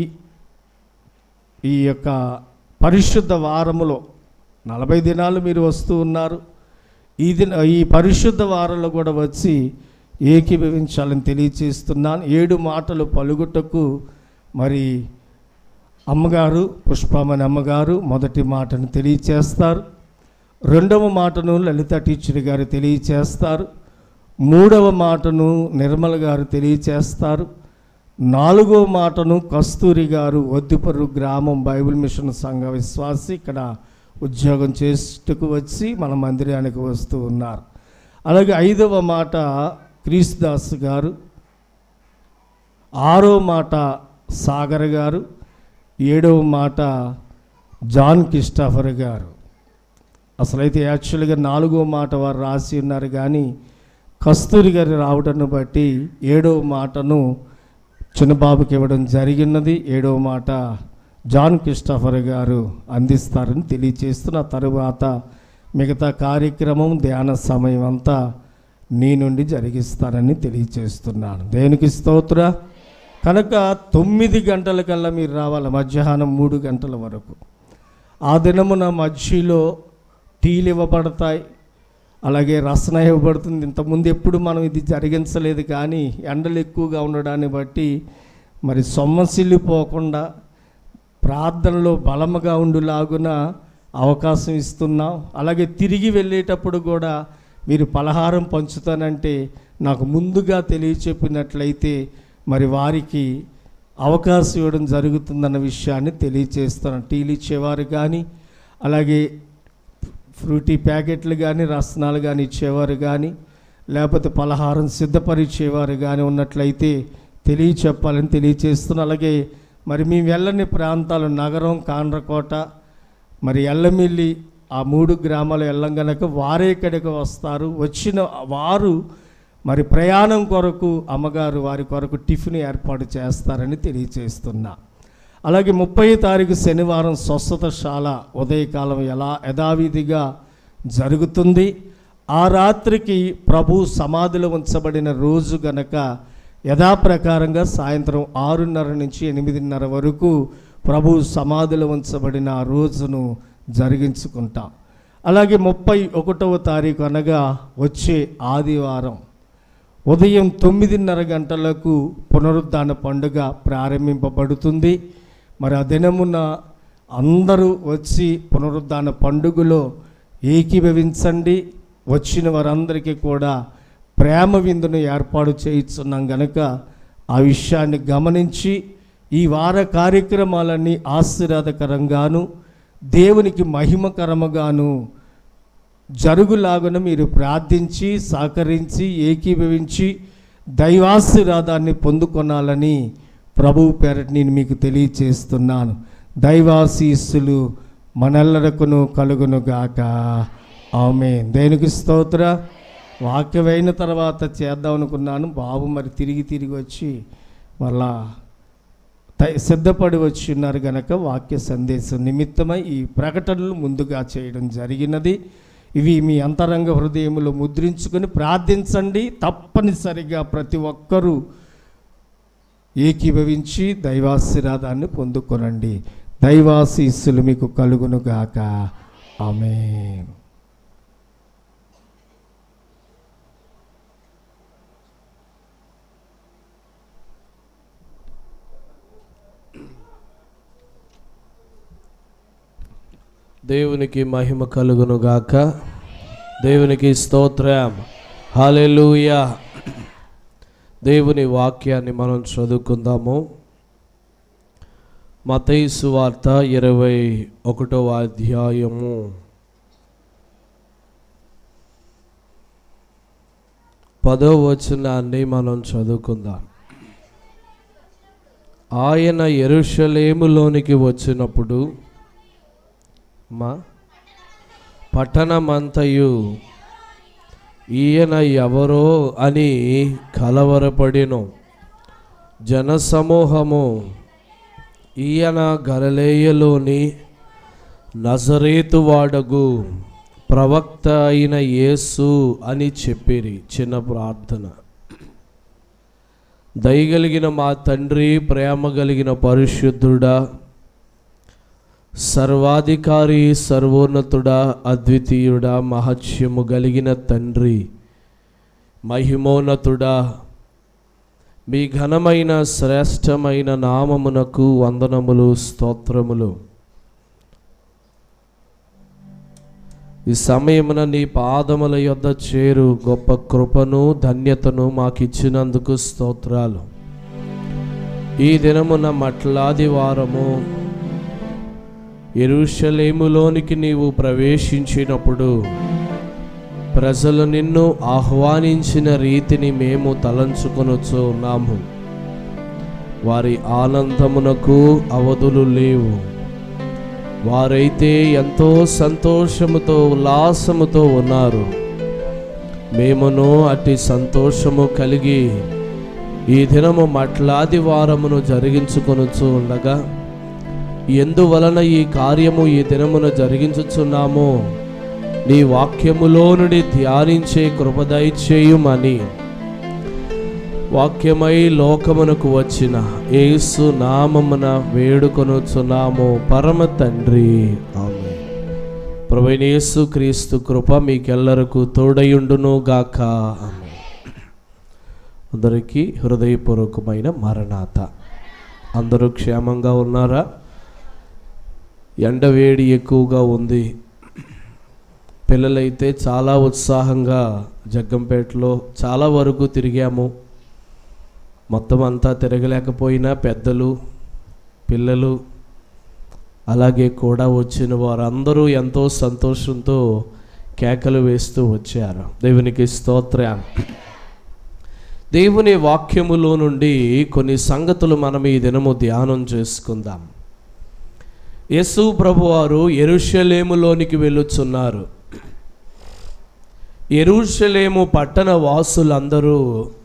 ఈ యొక్క పరిశుద్ధ వారములో నలభై దినాలు మీరు వస్తూ ఉన్నారు ఈ దిన ఈ పరిశుద్ధ వారంలో కూడా వచ్చి ఏకీభవించాలని తెలియచేస్తున్నాను ఏడు మాటలు పలుగుటకు మరి అమ్మగారు పుష్పమని అమ్మగారు మొదటి మాటను తెలియచేస్తారు రెండవ మాటను లలిత టీచర్ గారు తెలియచేస్తారు మూడవ మాటను నిర్మల గారు తెలియచేస్తారు నాలుగో మాటను కస్తూరి గారు వద్దిపర్రు గ్రామం బైబిల్ మిషన్ సంఘ విశ్వాసి ఇక్కడ ఉద్యోగం చేసేటకు వచ్చి మన మందిరానికి వస్తూ ఉన్నారు అలాగే ఐదవ మాట క్రీస్తుదాస్ గారు ఆరో మాట సాగర్ గారు ఏడవ మాట జాన్ కిస్టాఫర్ గారు అసలైతే యాక్చువల్గా నాలుగో మాట వారు రాసి ఉన్నారు కానీ కస్తూరి గారు రావడాన్ని బట్టి ఏడవ మాటను చిన్నబాబుకి ఇవ్వడం జరిగినది ఏడవ మాట జాన్ క్రిస్టఫర్ గారు అందిస్తారని తెలియచేస్తున్న తరువాత మిగతా కార్యక్రమం ధ్యాన సమయం అంతా నీ నుండి జరిగిస్తానని తెలియచేస్తున్నాను దేనికి స్తోత్ర కనుక తొమ్మిది గంటల కల్లా మీరు రావాలి మధ్యాహ్నం మూడు గంటల వరకు ఆ దినమున మధ్యలో టీలు ఇవ్వబడతాయి అలాగే రసన ఇవ్వబడుతుంది ఇంతకుముందు ఎప్పుడు మనం ఇది జరిగించలేదు కానీ ఎండలు ఎక్కువగా ఉండడాన్ని బట్టి మరి సొమ్మసిల్లిపోకుండా ప్రార్థనలో బలముగా ఉండులాగున అవకాశం ఇస్తున్నాం అలాగే తిరిగి వెళ్ళేటప్పుడు కూడా మీరు పలహారం పంచుతానంటే నాకు ముందుగా తెలియచెప్పినట్లయితే మరి వారికి అవకాశం ఇవ్వడం జరుగుతుందన్న విషయాన్ని తెలియచేస్తాను టీలు ఇచ్చేవారు కానీ అలాగే ఫ్రూటీ ప్యాకెట్లు కానీ రసనాలు కానీ ఇచ్చేవారు కానీ లేకపోతే పలహారం సిద్ధపరిచేవారు కానీ ఉన్నట్లయితే తెలియ చెప్పాలని తెలియచేస్తున్నా అలాగే మరి మేము వెళ్ళని ప్రాంతాలు నగరం కాండ్రకోట మరి ఎల్లమిల్లి ఆ మూడు గ్రామాలు వెళ్ళం గనక వారే ఇక్కడికి వస్తారు వచ్చిన వారు మరి ప్రయాణం కొరకు అమ్మగారు వారి కొరకు టిఫిన్ ఏర్పాటు చేస్తారని తెలియచేస్తున్నా అలాగే ముప్పై తారీఖు శనివారం స్వస్థతశాల ఉదయకాలం ఎలా యథావిధిగా జరుగుతుంది ఆ రాత్రికి ప్రభు సమాధిలో ఉంచబడిన రోజు గనక యథాప్రకారంగా సాయంత్రం ఆరున్నర నుంచి ఎనిమిదిన్నర వరకు ప్రభు సమాధిలో ఉంచబడిన ఆ రోజును జరిగించుకుంటాం అలాగే ముప్పై ఒకటవ తారీఖు అనగా వచ్చే ఆదివారం ఉదయం తొమ్మిదిన్నర గంటలకు పునరుద్ధాన పండుగ ప్రారంభింపబడుతుంది మరి ఆ దినమున అందరూ వచ్చి పునరుద్ధాన పండుగలో ఏకీభవించండి వచ్చిన వారందరికీ కూడా ప్రేమ విందును ఏర్పాటు చేయిస్తున్నాం గనక ఆ విషయాన్ని గమనించి ఈ వార కార్యక్రమాలన్నీ ఆశీర్వాదకరంగాను దేవునికి మహిమకరముగాను జరుగులాగున మీరు ప్రార్థించి సహకరించి ఏకీభవించి దైవాశీర్వాదాన్ని పొందుకొనాలని ప్రభువు పేరట నేను మీకు తెలియచేస్తున్నాను దైవాశీస్సులు మనెల్లరకును కలుగును గాక ఆమె దేనికి స్తోత్ర వాక్యమైన తర్వాత చేద్దాం అనుకున్నాను బాబు మరి తిరిగి తిరిగి వచ్చి మళ్ళా తై సిద్ధపడి వచ్చి ఉన్నారు గనక వాక్య సందేశం నిమిత్తమై ఈ ప్రకటనలు ముందుగా చేయడం జరిగినది ఇవి మీ అంతరంగ హృదయములో ముద్రించుకొని ప్రార్థించండి తప్పనిసరిగా ప్రతి ఒక్కరూ ఏకీభవించి దైవాశీర్వాదాన్ని పొందుకొనండి దైవాశీస్సులు మీకు కలుగునుగాక ఆమె దేవునికి మహిమ కలుగును గాక దేవునికి స్తోత్రం హల్లెలూయా దేవుని వాక్యాన్ని మనం చదువుకుందాము మతైసు వార్త ఇరవై ఒకటవ అధ్యాయము పదో వచనాన్ని మనం చదువుకుందాం ఆయన ఎరుషలేములోనికి వచ్చినప్పుడు మా పట్టణమంతయు ఈయన ఎవరో అని కలవరపడిను జనసమూహము ఈయన గలలేయలోని నజరేతు వాడగు ప్రవక్త అయిన యేసు అని చెప్పిరి చిన్న ప్రార్థన దయగలిగిన మా తండ్రి ప్రేమ కలిగిన పరిశుద్ధుడా సర్వాధికారి సర్వోన్నతుడా అద్వితీయుడా మహత్యము కలిగిన తండ్రి మహిమోన్నతుడా మీ ఘనమైన శ్రేష్టమైన నామమునకు వందనములు స్తోత్రములు ఈ సమయమున నీ పాదముల యొద్ద చేరు గొప్ప కృపను ధన్యతను మాకిచ్చినందుకు స్తోత్రాలు ఈ దినమున మట్లాది వారము ఎరుషలేములోనికి నీవు ప్రవేశించినప్పుడు ప్రజలు నిన్ను ఆహ్వానించిన రీతిని మేము తలంచుకొనొచ్చు ఉన్నాము వారి ఆనందమునకు అవధులు లేవు వారైతే ఎంతో సంతోషముతో ఉల్లాసముతో ఉన్నారు మేమును అట్టి సంతోషము కలిగి ఈ దినము మట్లాది వారమును జరిగించుకొనుచు ఉండగా ఎందువలన ఈ కార్యము ఈ దినమున జరిగించుచున్నామో నీ వాక్యములో నుండి ధ్యానించే కృపదయచేయుమని వాక్యమై లోకమునకు వచ్చిన యేసు నామమున వేడుకొనుచున్నాము పరమ తండ్రి ఆమె ప్రభువైన యేసు క్రీస్తు కృప మీకెల్లరకు తోడయుండును గాక ఆమె అందరికీ హృదయపూర్వకమైన మరణాత అందరూ క్షేమంగా ఉన్నారా ఎండ వేడి ఎక్కువగా ఉంది పిల్లలైతే చాలా ఉత్సాహంగా జగ్గంపేటలో చాలా వరకు తిరిగాము మొత్తం అంతా తిరగలేకపోయినా పెద్దలు పిల్లలు అలాగే కూడా వచ్చిన వారందరూ ఎంతో సంతోషంతో కేకలు వేస్తూ వచ్చారు దేవునికి స్తోత్రం దేవుని వాక్యములో నుండి కొన్ని సంగతులు మనం ఈ దినము ధ్యానం చేసుకుందాం యేసు ప్రభువారు ఎరుషలేములోనికి వెళ్ళుచున్నారు ఎరుషలేము పట్టణ వాసులందరూ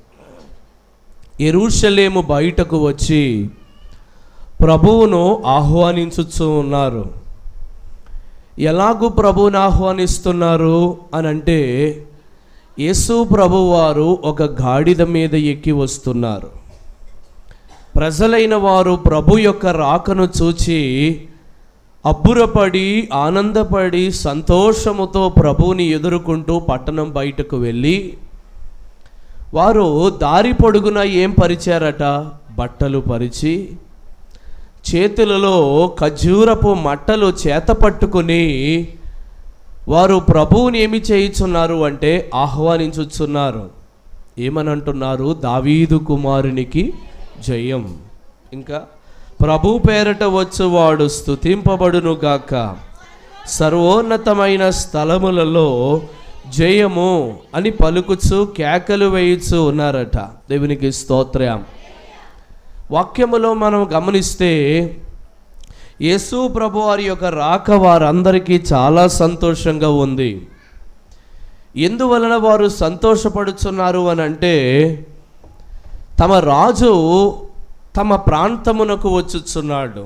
ఎరుషలేము బయటకు వచ్చి ప్రభువును ఆహ్వానించుచు ఉన్నారు ఎలాగూ ప్రభువుని ఆహ్వానిస్తున్నారు అని అంటే యేసు ప్రభువారు ఒక గాడిద మీద ఎక్కి వస్తున్నారు ప్రజలైన వారు ప్రభు యొక్క రాకను చూచి అబ్బురపడి ఆనందపడి సంతోషముతో ప్రభువుని ఎదుర్కొంటూ పట్టణం బయటకు వెళ్ళి వారు దారి పొడుగున ఏం పరిచారట బట్టలు పరిచి చేతులలో ఖజూరపు మట్టలు చేత పట్టుకుని వారు ప్రభువుని ఏమి చేయుచున్నారు అంటే ఆహ్వానించుచున్నారు ఏమని అంటున్నారు దావీదు కుమారునికి జయం ఇంకా ప్రభు పేరట వచ్చువాడు స్తుతింపబడును గాక సర్వోన్నతమైన స్థలములలో జయము అని పలుకుచు కేకలు వేయుచు ఉన్నారట దేవునికి స్తోత్రం వాక్యములో మనం గమనిస్తే యేసు ప్రభు వారి యొక్క రాక వారందరికీ చాలా సంతోషంగా ఉంది ఎందువలన వారు సంతోషపడుచున్నారు అని అంటే తమ రాజు తమ ప్రాంతమునకు వచ్చుచున్నాడు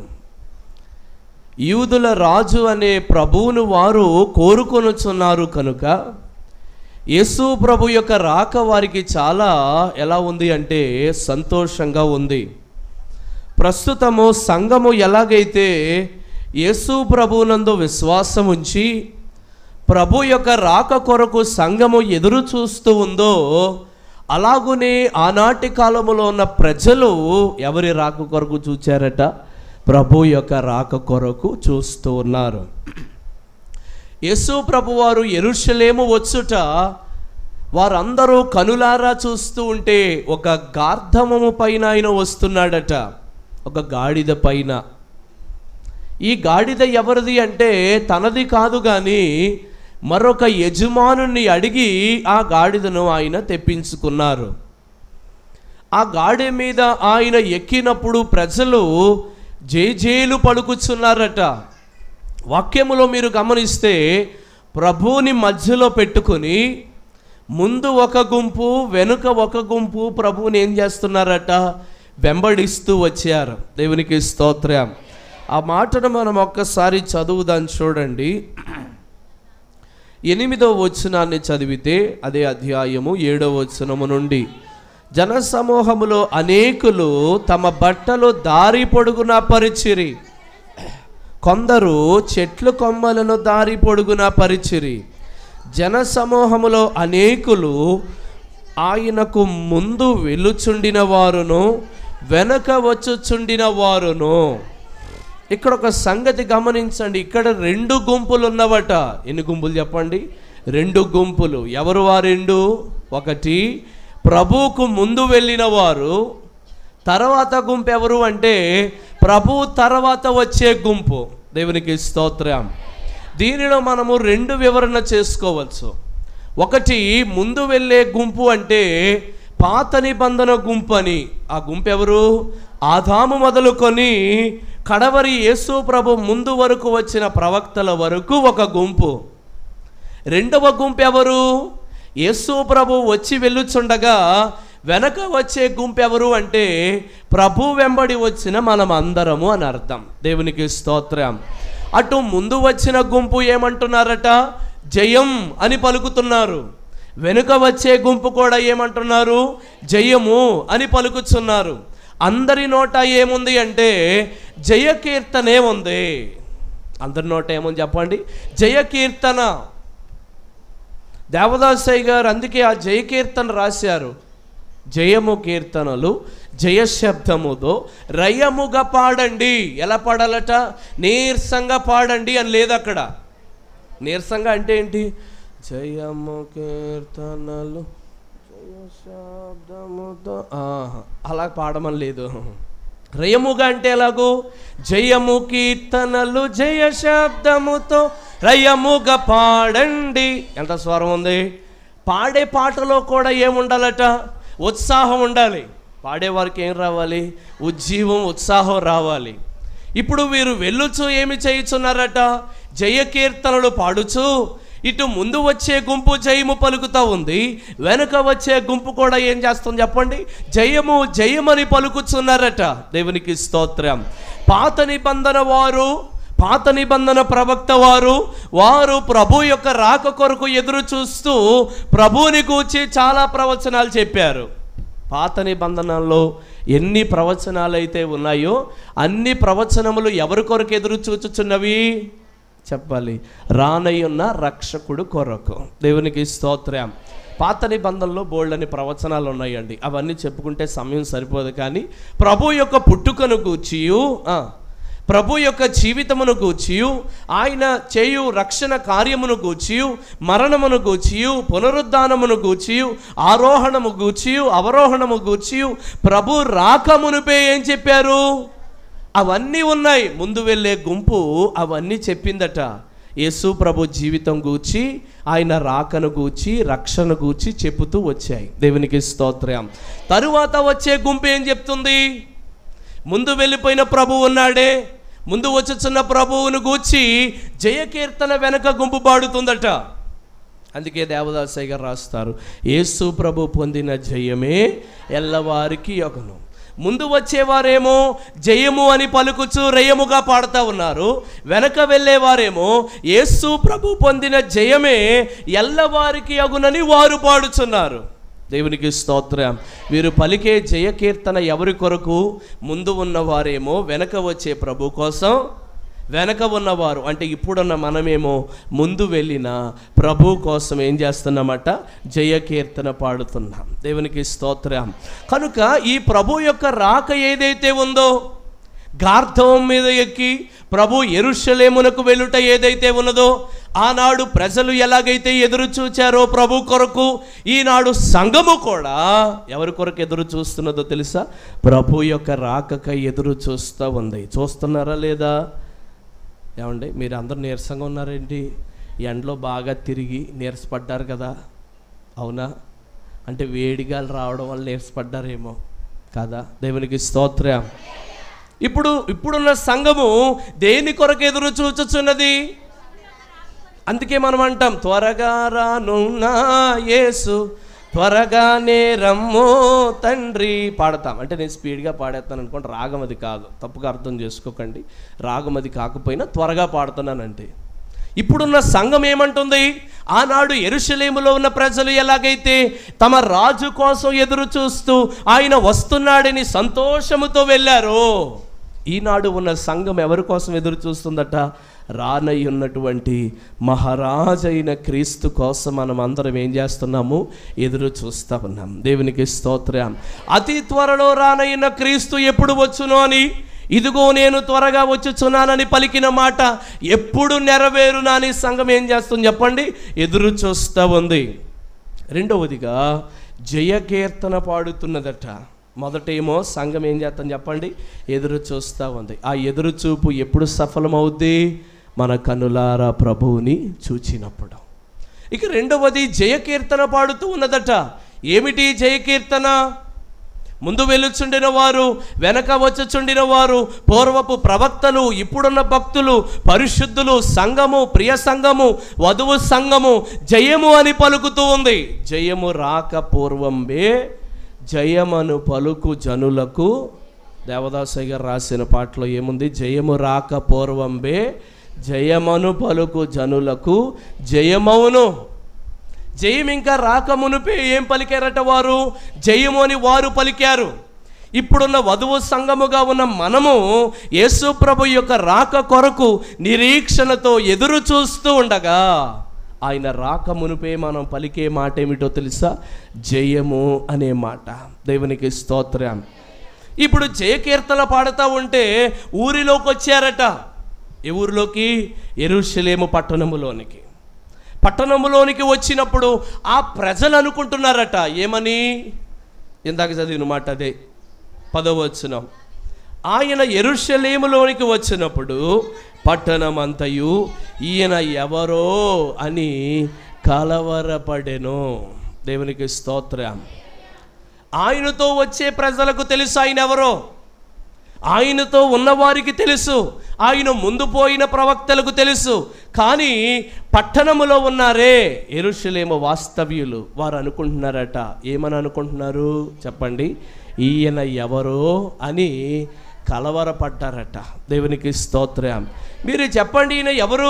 యూదుల రాజు అనే ప్రభువును వారు కోరుకొనుచున్నారు కనుక యేసు ప్రభు యొక్క రాక వారికి చాలా ఎలా ఉంది అంటే సంతోషంగా ఉంది ప్రస్తుతము సంఘము ఎలాగైతే యేసు ప్రభువునందు విశ్వాసం ఉంచి ప్రభు యొక్క రాక కొరకు సంఘము ఎదురు చూస్తూ ఉందో అలాగునే ఆనాటి కాలములో ఉన్న ప్రజలు ఎవరి రాక కొరకు చూచారట ప్రభు యొక్క రాక కొరకు చూస్తూ ఉన్నారు యేసు ప్రభువారు ఎరుషలేము వచ్చుట వారందరూ కనులారా చూస్తూ ఉంటే ఒక గార్ధమము పైన ఆయన వస్తున్నాడట ఒక గాడిద పైన ఈ గాడిద ఎవరిది అంటే తనది కాదు కానీ మరొక యజమానుని అడిగి ఆ గాడిదను ఆయన తెప్పించుకున్నారు ఆ గాడి మీద ఆయన ఎక్కినప్పుడు ప్రజలు జేజేలు పలుకుచున్నారట వాక్యములో మీరు గమనిస్తే ప్రభువుని మధ్యలో పెట్టుకొని ముందు ఒక గుంపు వెనుక ఒక గుంపు ప్రభువుని ఏం చేస్తున్నారట వెంబడిస్తూ వచ్చారు దేవునికి స్తోత్రం ఆ మాటను మనం ఒక్కసారి చదువుదాం చూడండి ఎనిమిదో వచనాన్ని చదివితే అదే అధ్యాయము ఏడవ వచనము నుండి జనసమూహములో అనేకులు తమ బట్టలు దారి పొడుగున పరిచిరి కొందరు చెట్లు కొమ్మలను దారి పొడుగున పరిచిరి జనసమూహములో అనేకులు ఆయనకు ముందు వెలుచుండిన వారును వెనక వచ్చుచుండిన వారును ఇక్కడ ఒక సంగతి గమనించండి ఇక్కడ రెండు గుంపులు ఉన్నవట ఎన్ని గుంపులు చెప్పండి రెండు గుంపులు ఎవరు ఆ రెండు ఒకటి ప్రభువుకు ముందు వెళ్ళిన వారు తర్వాత గుంపు ఎవరు అంటే ప్రభు తర్వాత వచ్చే గుంపు దేవునికి స్తోత్రం దీనిలో మనము రెండు వివరణ చేసుకోవచ్చు ఒకటి ముందు వెళ్ళే గుంపు అంటే పాత నిబంధన గుంపు అని ఆ గుంపు ఎవరు ఆదాము మొదలుకొని కడవరి యేసు ప్రభు ముందు వరకు వచ్చిన ప్రవక్తల వరకు ఒక గుంపు రెండవ గుంపు ఎవరు యేసు ప్రభు వచ్చి వెళ్ళుచుండగా వెనక వచ్చే గుంపు ఎవరు అంటే ప్రభు వెంబడి వచ్చిన మనం అందరము అని అర్థం దేవునికి స్తోత్రం అటు ముందు వచ్చిన గుంపు ఏమంటున్నారట జయం అని పలుకుతున్నారు వెనుక వచ్చే గుంపు కూడా ఏమంటున్నారు జయము అని పలుకుతున్నారు అందరి నోట ఏముంది అంటే జయ కీర్తనే ఉంది అందరి నోట ఏముంది చెప్పండి జయ కీర్తన దేవదాసయ్య గారు అందుకే ఆ జయ కీర్తన రాశారు జయము కీర్తనలు జయశబ్దముతో రయముగా పాడండి ఎలా పాడాలట నీరసంగా పాడండి అని లేదు అక్కడ నీరసంగా అంటే ఏంటి జయము కీర్తనలు జయశబ్దముతో ఆహా, అలా పాడమని లేదు రయముగా అంటే ఎలాగో జయము కీర్తనలు జయ శబ్దముతో రయముగా పాడండి ఎంత స్వరం ఉంది పాడే పాటలో కూడా ఏముండాలట ఉత్సాహం ఉండాలి పాడేవారికి ఏం రావాలి ఉజ్జీవం ఉత్సాహం రావాలి ఇప్పుడు వీరు వెళ్ళుచు ఏమి చేయుచున్నారట జయ కీర్తనలు పాడుచు ఇటు ముందు వచ్చే గుంపు జయము పలుకుతా ఉంది వెనుక వచ్చే గుంపు కూడా ఏం చేస్తుంది చెప్పండి జయము జయమని పలుకుచున్నారట దేవునికి స్తోత్రం పాత నిబంధన వారు పాత నిబంధన ప్రవక్త వారు వారు ప్రభు యొక్క రాక కొరకు ఎదురు చూస్తూ ప్రభువుని కూర్చి చాలా ప్రవచనాలు చెప్పారు పాత నిబంధనల్లో ఎన్ని ప్రవచనాలు అయితే ఉన్నాయో అన్ని ప్రవచనములు ఎవరి కొరకు ఎదురు చూచుచున్నవి చెప్పాలి రానయ్యున్న రక్షకుడు కొరకు దేవునికి స్తోత్రం పాత నిబంధనలో బోల్డని ప్రవచనాలు ఉన్నాయండి అవన్నీ చెప్పుకుంటే సమయం సరిపోదు కానీ ప్రభు యొక్క పుట్టుకను గూర్చియు ఆ, ప్రభు యొక్క జీవితమును గూర్చియు ఆయన చేయు రక్షణ కార్యమును గూర్చియు మరణమును గూర్చియు పునరుద్ధానమును గూర్చియు ఆరోహణము గూర్చియు అవరోహణము గూర్చియు ప్రభు రాకమునుపే ఏం చెప్పారు అవన్నీ ఉన్నాయి ముందు వెళ్ళే గుంపు అవన్నీ చెప్పిందట యేసు ప్రభు జీవితం గూర్చి ఆయన రాకను గూర్చి రక్షణ గూర్చి చెబుతూ వచ్చాయి దేవునికి స్తోత్రం తరువాత వచ్చే గుంపు ఏం చెప్తుంది ముందు వెళ్ళిపోయిన ప్రభు ఉన్నాడే ముందు వచ్చుచున్న ప్రభువును గూర్చి జయకీర్తన వెనక గుంపు పాడుతుందట అందుకే దేవదాసయ్య గారు రాస్తారు యేసు ప్రభు పొందిన జయమే ఎల్లవారికి యొకను ముందు వచ్చేవారేమో జయము అని పలుకుచు రయముగా పాడుతూ ఉన్నారు వెనక వెళ్ళేవారేమో యేసు ప్రభు పొందిన జయమే ఎల్లవారికి అగునని వారు పాడుచున్నారు దేవునికి స్తోత్రం వీరు పలికే జయకీర్తన ఎవరి కొరకు ముందు ఉన్నవారేమో వెనక వచ్చే ప్రభు కోసం వెనక ఉన్నవారు అంటే ఇప్పుడున్న మనమేమో ముందు వెళ్ళిన ప్రభు కోసం ఏం చేస్తున్నామట జయకీర్తన పాడుతున్నాం దేవునికి స్తోత్రం కనుక ఈ ప్రభు యొక్క రాక ఏదైతే ఉందో గార్ధవం మీద ఎక్కి ప్రభు ఎరుషలేమునకు వెళ్ళుట ఏదైతే ఉన్నదో ఆనాడు ప్రజలు ఎలాగైతే ఎదురు చూచారో ప్రభు కొరకు ఈనాడు సంఘము కూడా ఎవరి కొరకు ఎదురు చూస్తున్నదో తెలుసా ప్రభు యొక్క రాకకై ఎదురు చూస్తూ ఉంది చూస్తున్నారా లేదా ఏమండి మీరు అందరూ నీరసంగా ఉన్నారేంటి ఎండలో బాగా తిరిగి నీరసపడ్డారు కదా అవునా అంటే వేడిగాలు రావడం వల్ల నీరసపడ్డారేమో కదా దేవునికి స్తోత్రం ఇప్పుడు ఇప్పుడున్న సంఘము దేని కొరకు ఎదురు చూచుచున్నది అందుకే మనం అంటాం త్వరగా రానున్నా యేసు త్వరగానే రమ్మో తండ్రి పాడతాం అంటే నేను స్పీడ్గా పాడేస్తాను అనుకోండి రాగం అది కాదు తప్పుగా అర్థం చేసుకోకండి రాగం అది కాకపోయినా త్వరగా పాడుతున్నానంటే ఇప్పుడున్న సంఘం ఏమంటుంది ఆనాడు ఎరుషలేములో ఉన్న ప్రజలు ఎలాగైతే తమ రాజు కోసం ఎదురు చూస్తూ ఆయన వస్తున్నాడని సంతోషముతో వెళ్ళారో ఈనాడు ఉన్న సంఘం ఎవరి కోసం ఎదురు చూస్తుందట రానై ఉన్నటువంటి మహారాజైన క్రీస్తు కోసం మనం అందరం ఏం చేస్తున్నాము ఎదురు చూస్తూ ఉన్నాం దేవునికి స్తోత్రం అతి త్వరలో రానైన క్రీస్తు ఎప్పుడు వచ్చునో అని ఇదిగో నేను త్వరగా వచ్చుచున్నానని పలికిన మాట ఎప్పుడు నెరవేరునా అని సంఘం ఏం చేస్తుంది చెప్పండి ఎదురు చూస్తూ ఉంది రెండవదిగా జయకీర్తన పాడుతున్నదట మొదటేమో సంఘం ఏం చేస్తాం చెప్పండి ఎదురు చూస్తూ ఉంది ఆ ఎదురు చూపు ఎప్పుడు సఫలమవుద్ది మన కనులారా ప్రభువుని చూచినప్పుడు ఇక రెండవది జయకీర్తన పాడుతూ ఉన్నదట ఏమిటి జయకీర్తన ముందు వెళ్ళుచుండిన వారు వెనక వచ్చుచుండిన వారు పూర్వపు ప్రవక్తలు ఇప్పుడున్న భక్తులు పరిశుద్ధులు సంఘము ప్రియ సంఘము వధువు సంఘము జయము అని పలుకుతూ ఉంది జయము రాక పూర్వంబే జయమను పలుకు జనులకు దేవదాసయ్య గారు రాసిన పాటలో ఏముంది జయము రాక పూర్వంబే జయమను పలుకు జనులకు జయమవును జయం ఇంకా రాక మునిపే ఏం పలికారట వారు జయము అని వారు పలికారు ఇప్పుడున్న వధువు సంఘముగా ఉన్న మనము యేసు ప్రభు యొక్క రాక కొరకు నిరీక్షణతో ఎదురు చూస్తూ ఉండగా ఆయన రాక మునిపే మనం పలికే మాట ఏమిటో తెలుసా జయము అనే మాట దేవునికి స్తోత్రం ఇప్పుడు జయకీర్తన పాడుతూ ఉంటే ఊరిలోకి వచ్చారట ఏ ఊరిలోకి ఎరుషలేము పట్టణములోనికి పట్టణములోనికి వచ్చినప్పుడు ఆ ప్రజలు అనుకుంటున్నారట ఏమని ఇందాక చదివిన మాట అదే పదవచనం ఆయన ఎరుషలేములోనికి వచ్చినప్పుడు పట్టణమంతయు ఈయన ఎవరో అని కలవరపడెను దేవునికి స్తోత్రం ఆయనతో వచ్చే ప్రజలకు తెలుసు ఆయన ఎవరో ఆయనతో ఉన్నవారికి తెలుసు ఆయన ముందు పోయిన ప్రవక్తలకు తెలుసు కానీ పట్టణములో ఉన్నారే ఎరుషలేము వాస్తవ్యులు వారు అనుకుంటున్నారట ఏమని అనుకుంటున్నారు చెప్పండి ఈయన ఎవరో అని కలవరపడ్డారట దేవునికి స్తోత్రం మీరు చెప్పండి ఈయన ఎవరు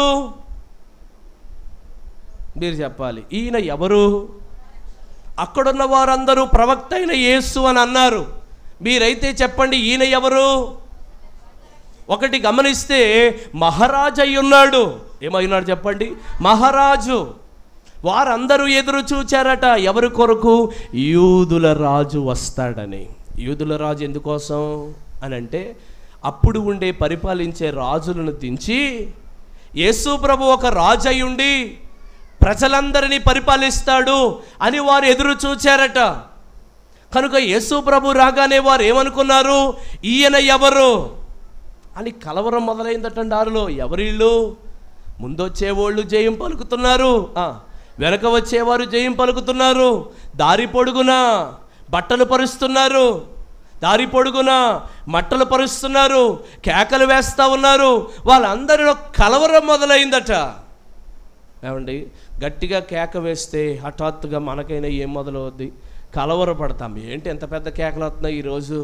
మీరు చెప్పాలి ఈయన ఎవరు అక్కడున్న వారందరూ ప్రవక్త అయిన యేసు అని అన్నారు మీరైతే చెప్పండి ఈయన ఎవరు ఒకటి గమనిస్తే మహారాజు అయి ఉన్నాడు ఏమైనాడు చెప్పండి మహారాజు వారందరూ ఎదురు చూచారట ఎవరి కొరకు యూదుల రాజు వస్తాడని యూదుల రాజు ఎందుకోసం అని అంటే అప్పుడు ఉండే పరిపాలించే రాజులను దించి యేసు ప్రభు ఒక రాజు అయి ఉండి ప్రజలందరినీ పరిపాలిస్తాడు అని వారు ఎదురు చూచారట కనుక యేసు ప్రభు రాగానే వారు ఏమనుకున్నారు ఈయన ఎవరు అని కలవరం మొదలైందట దారిలో ఎవరిళ్ళు ముందొచ్చేవాళ్ళు జయం పలుకుతున్నారు ఆ, వెనక వచ్చేవారు జయం పలుకుతున్నారు దారి పొడుగున బట్టలు పరుస్తున్నారు దారి పొడుగున మట్టలు పరుస్తున్నారు కేకలు వేస్తూ ఉన్నారు వాళ్ళందరిలో కలవరం మొదలైందట ఏమండి గట్టిగా కేక వేస్తే హఠాత్తుగా మనకైనా ఏం మొదలవుద్ది కలవరపడతాం ఏంటి ఎంత పెద్ద కేకలు వస్తున్నాయి ఈరోజు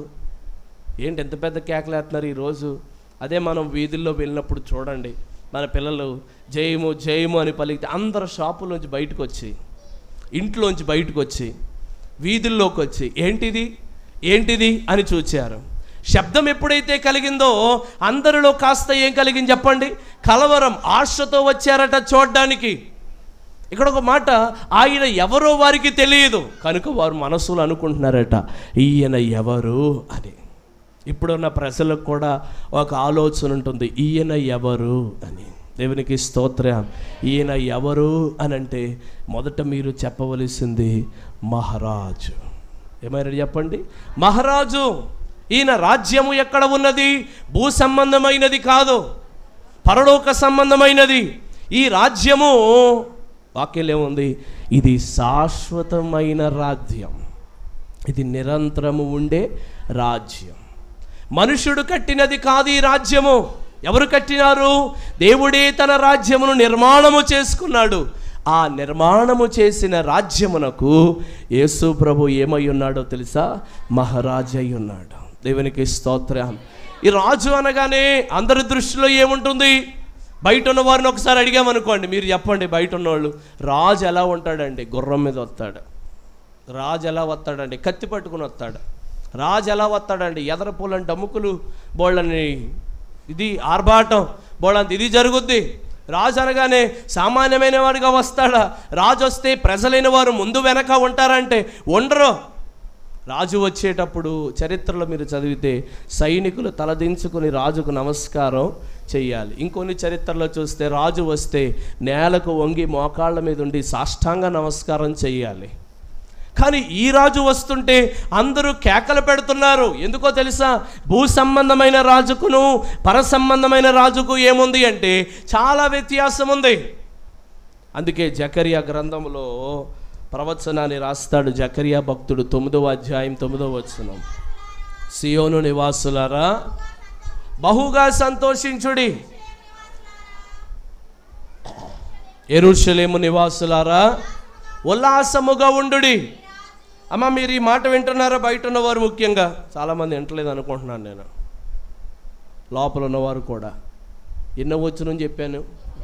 ఏంటి ఎంత పెద్ద కేకలు వేస్తున్నారు ఈరోజు అదే మనం వీధుల్లో వెళ్ళినప్పుడు చూడండి మన పిల్లలు జయము జయము అని పలికితే అందరు షాపులోంచి బయటకు వచ్చి ఇంట్లోంచి బయటకు వచ్చి వీధుల్లోకి వచ్చి ఏంటిది ఏంటిది అని చూచారు శబ్దం ఎప్పుడైతే కలిగిందో అందరిలో కాస్త ఏం కలిగింది చెప్పండి కలవరం ఆశతో వచ్చారట చూడ్డానికి ఇక్కడ ఒక మాట ఆయన ఎవరో వారికి తెలియదు కనుక వారు మనసులో అనుకుంటున్నారట ఈయన ఎవరు అని ఇప్పుడున్న ప్రజలకు కూడా ఒక ఆలోచన ఉంటుంది ఈయన ఎవరు అని దేవునికి స్తోత్రం ఈయన ఎవరు అని అంటే మొదట మీరు చెప్పవలసింది మహారాజు ఏమైనా చెప్పండి మహారాజు ఈయన రాజ్యము ఎక్కడ ఉన్నది భూ సంబంధమైనది కాదు పరలోక సంబంధమైనది ఈ రాజ్యము వాక్యం ఏముంది ఇది శాశ్వతమైన రాజ్యం ఇది నిరంతరము ఉండే రాజ్యం మనుషుడు కట్టినది కాదు ఈ రాజ్యము ఎవరు కట్టినారు దేవుడే తన రాజ్యమును నిర్మాణము చేసుకున్నాడు ఆ నిర్మాణము చేసిన రాజ్యమునకు యేసు ప్రభు ఏమై ఉన్నాడో తెలుసా మహారాజు అయి ఉన్నాడు దేవునికి స్తోత్రం ఈ రాజు అనగానే అందరి దృష్టిలో ఏముంటుంది బయట ఉన్న వారిని ఒకసారి అడిగామనుకోండి మీరు చెప్పండి బయట ఉన్నవాళ్ళు రాజు ఎలా ఉంటాడండి గుర్రం మీద వస్తాడు రాజు ఎలా వస్తాడండి కత్తి పట్టుకుని వస్తాడు రాజు ఎలా వస్తాడండి ఎదర పూలని డమ్ముకులు బోళ్ళని ఇది ఆర్భాటం బోళ్ళంత ఇది జరుగుద్ది రాజు అనగానే సామాన్యమైన వాడిగా వస్తాడా రాజు వస్తే ప్రజలైన వారు ముందు వెనక ఉంటారంటే ఉండరు రాజు వచ్చేటప్పుడు చరిత్రలో మీరు చదివితే సైనికులు తలదించుకుని రాజుకు నమస్కారం చెయ్యాలి ఇంకొన్ని చరిత్రలో చూస్తే రాజు వస్తే నేలకు వంగి మోకాళ్ళ మీద ఉండి సాష్టాంగ నమస్కారం చెయ్యాలి కానీ ఈ రాజు వస్తుంటే అందరూ కేకలు పెడుతున్నారు ఎందుకో తెలుసా భూ సంబంధమైన రాజుకును పర సంబంధమైన రాజుకు ఏముంది అంటే చాలా వ్యత్యాసం ఉంది అందుకే జకరియా గ్రంథంలో ప్రవచనాన్ని రాస్తాడు జకరియా భక్తుడు తొమ్మిదవ అధ్యాయం తొమ్మిదవ వచనం సియోను నివాసులారా బహుగా సంతోషించుడి ఎరుషలేము నివాసులారా ఉల్లాసముగా ఉండుడి అమ్మ మీరు ఈ మాట వింటున్నారా బయట ఉన్నవారు ముఖ్యంగా చాలామంది వింటలేదు అనుకుంటున్నాను నేను లోపల ఉన్నవారు కూడా ఎన్నో వచ్చునని చెప్పాను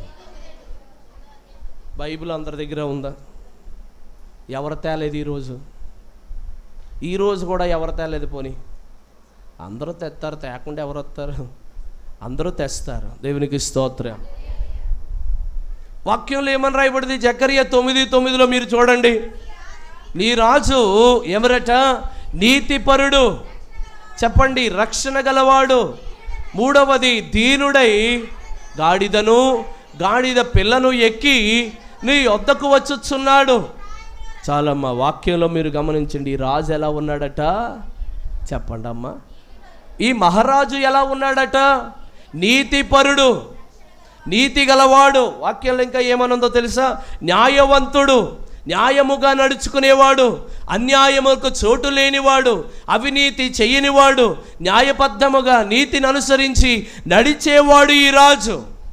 బైబిల్ అందరి దగ్గర ఉందా ఎవరు తేలేదు ఈరోజు ఈరోజు కూడా ఎవరు తేలేదు పోని అందరూ తెస్తారు తేకుండా ఎవరు వస్తారు అందరూ తెస్తారు దేవునికి స్తోత్రం వాక్యంలో ఏమని రాయబడింది జకరియా తొమ్మిది తొమ్మిదిలో మీరు చూడండి నీ రాజు ఎవరట నీతిపరుడు చెప్పండి రక్షణ గలవాడు మూడవది దీనుడై గాడిదను గాడిద పిల్లను ఎక్కి నీ వద్దకు వచ్చుచున్నాడు చాలమ్మా వాక్యంలో మీరు గమనించండి ఈ రాజు ఎలా ఉన్నాడట చెప్పండి అమ్మా ఈ మహారాజు ఎలా ఉన్నాడట నీతిపరుడు నీతి గలవాడు వాక్యంలో ఇంకా ఏమనుందో తెలుసా న్యాయవంతుడు న్యాయముగా నడుచుకునేవాడు అన్యాయములకు చోటు లేనివాడు అవినీతి చెయ్యనివాడు న్యాయబద్ధముగా నీతిని అనుసరించి నడిచేవాడు ఈ రాజు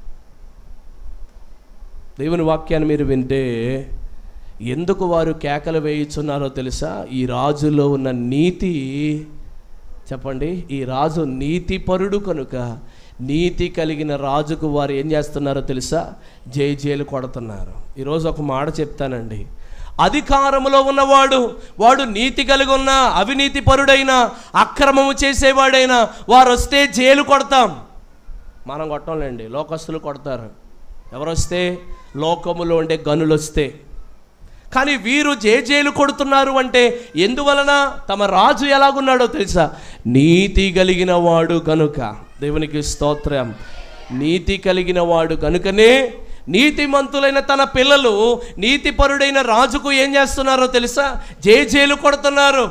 దేవుని వాక్యాన్ని మీరు వింటే ఎందుకు వారు కేకలు వేయుచున్నారో తెలుసా ఈ రాజులో ఉన్న నీతి చెప్పండి ఈ రాజు నీతిపరుడు కనుక నీతి కలిగిన రాజుకు వారు ఏం చేస్తున్నారో తెలుసా జై జైలు కొడుతున్నారు ఈరోజు ఒక మాట చెప్తానండి అధికారములో ఉన్నవాడు వాడు నీతి కలిగి ఉన్న అవినీతి పరుడైన అక్రమము చేసేవాడైనా వారు వస్తే జైలు కొడతాం మనం కొట్టంలేండి లోకస్తులు కొడతారు ఎవరు వస్తే లోకములో ఉండే గనులు వస్తే కానీ వీరు జేజేలు కొడుతున్నారు అంటే ఎందువలన తమ రాజు ఎలాగున్నాడో తెలుసా నీతి కలిగిన వాడు కనుక దేవునికి స్తోత్రం నీతి కలిగిన వాడు కనుకనే నీతిమంతులైన తన పిల్లలు నీతిపరుడైన రాజుకు ఏం చేస్తున్నారో తెలుసా జేజేలు కొడుతున్నారు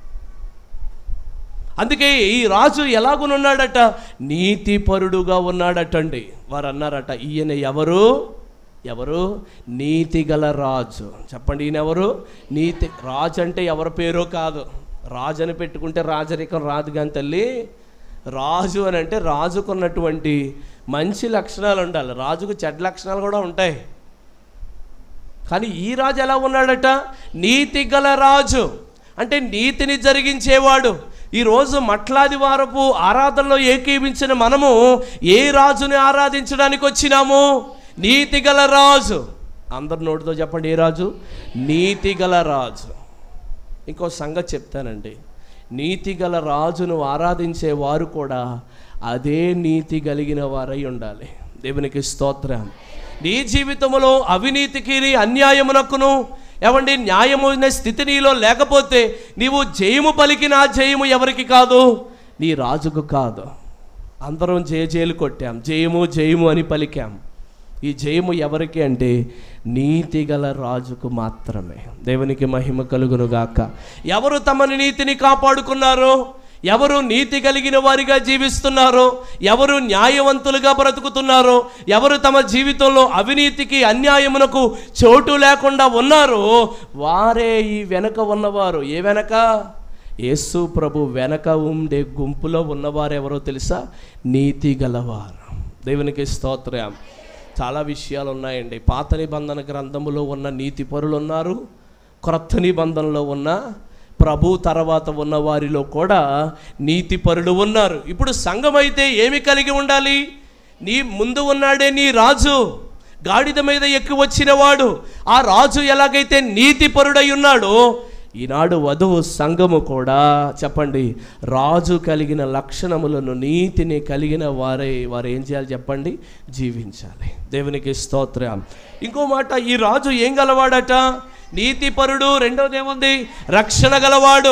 అందుకే ఈ రాజు ఎలాగునున్నాడట నీతిపరుడుగా ఉన్నాడటండి వారు అన్నారట ఈయన ఎవరు ఎవరు నీతి గల రాజు చెప్పండి ఈయన ఎవరు నీతి రాజు అంటే ఎవరి పేరో కాదు రాజు అని పెట్టుకుంటే రాజరికం రాదు కానీ తల్లి రాజు అని అంటే రాజుకున్నటువంటి మంచి లక్షణాలు ఉండాలి రాజుకు చెడ్డ లక్షణాలు కూడా ఉంటాయి కానీ ఈ రాజు ఎలా ఉన్నాడట నీతి గల రాజు అంటే నీతిని జరిగించేవాడు ఈరోజు మట్లాది వారపు ఆరాధనలో ఏకీభించిన మనము ఏ రాజుని ఆరాధించడానికి వచ్చినాము నీతి గల రాజు అందరి నోటితో చెప్పండి ఏ రాజు నీతి గల రాజు ఇంకో సంగతి చెప్తానండి నీతి గల రాజును ఆరాధించే వారు కూడా అదే నీతి కలిగిన వారై ఉండాలి దేవునికి స్తోత్రం నీ జీవితంలో అవినీతికి అన్యాయమునకును ఏమండి న్యాయమైన స్థితి నీలో లేకపోతే నీవు జయము పలికిన ఆ జయము ఎవరికి కాదు నీ రాజుకు కాదు అందరం జయజేలు కొట్టాం జయము జయము అని పలికాం ఈ జయము ఎవరికి అంటే నీతి గల రాజుకు మాత్రమే దేవునికి మహిమ కలుగును గాక ఎవరు తమని నీతిని కాపాడుకున్నారో ఎవరు నీతి కలిగిన వారిగా జీవిస్తున్నారో ఎవరు న్యాయవంతులుగా బ్రతుకుతున్నారో ఎవరు తమ జీవితంలో అవినీతికి అన్యాయమునకు చోటు లేకుండా ఉన్నారో వారే ఈ వెనక ఉన్నవారు ఏ వెనక యేసు ప్రభు వెనక ఉండే గుంపులో ఉన్నవారు ఎవరో తెలుసా నీతి గలవారు దేవునికి స్తోత్రం చాలా విషయాలు ఉన్నాయండి పాత నిబంధన గ్రంథములో ఉన్న నీతి పరులు ఉన్నారు క్రొత్త నిబంధనలో ఉన్న ప్రభు తర్వాత ఉన్న వారిలో కూడా నీతి పరులు ఉన్నారు ఇప్పుడు సంఘం అయితే ఏమి కలిగి ఉండాలి నీ ముందు ఉన్నాడే నీ రాజు గాడిద మీద ఎక్కి వచ్చినవాడు ఆ రాజు ఎలాగైతే నీతి పరుడై ఉన్నాడో ఈనాడు వధువు సంఘము కూడా చెప్పండి రాజు కలిగిన లక్షణములను నీతిని కలిగిన వారే వారు ఏం చేయాలి చెప్పండి జీవించాలి దేవునికి స్తోత్రం ఇంకో మాట ఈ రాజు ఏం గలవాడట నీతిపరుడు రెండోది ఏముంది రక్షణ గలవాడు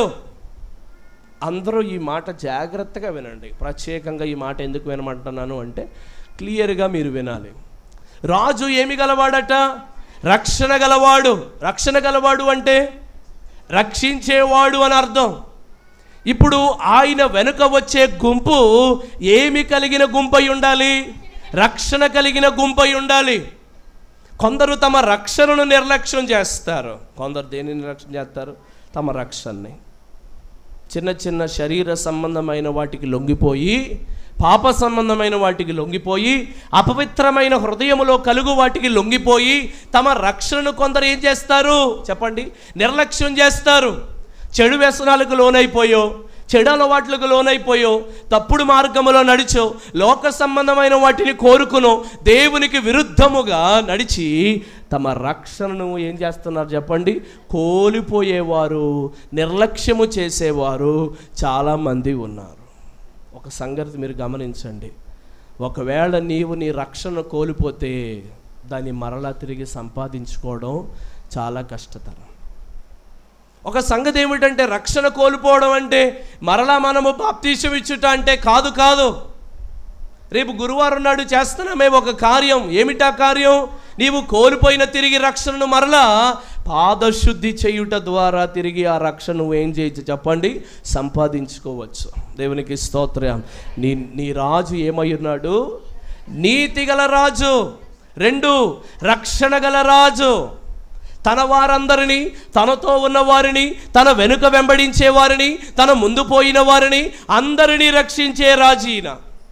అందరూ ఈ మాట జాగ్రత్తగా వినండి ప్రత్యేకంగా ఈ మాట ఎందుకు వినమంటున్నాను అంటే క్లియర్గా మీరు వినాలి రాజు ఏమి గలవాడట రక్షణ గలవాడు రక్షణ గలవాడు అంటే రక్షించేవాడు అని అర్థం ఇప్పుడు ఆయన వెనుక వచ్చే గుంపు ఏమి కలిగిన గుంపై ఉండాలి రక్షణ కలిగిన గుంపై ఉండాలి కొందరు తమ రక్షణను నిర్లక్ష్యం చేస్తారు కొందరు దేనిని నిర్లక్ష్యం చేస్తారు తమ రక్షణని చిన్న చిన్న శరీర సంబంధమైన వాటికి లొంగిపోయి పాప సంబంధమైన వాటికి లొంగిపోయి అపవిత్రమైన హృదయములో కలుగు వాటికి లొంగిపోయి తమ రక్షణను కొందరు ఏం చేస్తారు చెప్పండి నిర్లక్ష్యం చేస్తారు చెడు వ్యసనాలకు లోనైపోయో చెడు అలవాట్లకు లోనైపోయో తప్పుడు మార్గములో నడిచో లోక సంబంధమైన వాటిని కోరుకునో దేవునికి విరుద్ధముగా నడిచి తమ రక్షణను ఏం చేస్తున్నారు చెప్పండి కోల్పోయేవారు నిర్లక్ష్యము చేసేవారు చాలామంది ఉన్నారు ఒక సంగతి మీరు గమనించండి ఒకవేళ నీవు నీ రక్షణ కోల్పోతే దాన్ని మరలా తిరిగి సంపాదించుకోవడం చాలా కష్టతరం ఒక సంగతి ఏమిటంటే రక్షణ కోల్పోవడం అంటే మరలా మనము బాప్తీసం ఇచ్చుట అంటే కాదు కాదు రేపు గురువారం నాడు చేస్తున్నామే ఒక కార్యం ఏమిటా కార్యం నీవు కోల్పోయిన తిరిగి రక్షణను మరలా పాదశుద్ధి చేయుట ద్వారా తిరిగి ఆ రక్షణ నువ్వు ఏం చేయొచ్చు చెప్పండి సంపాదించుకోవచ్చు దేవునికి స్తోత్రం నీ నీ రాజు ఏమై ఉన్నాడు నీతి గల రాజు రెండు రక్షణ గల రాజు తన వారందరినీ తనతో ఉన్న వారిని తన వెనుక వెంబడించే వారిని తన ముందు పోయిన వారిని అందరినీ రక్షించే రాజు ఈయన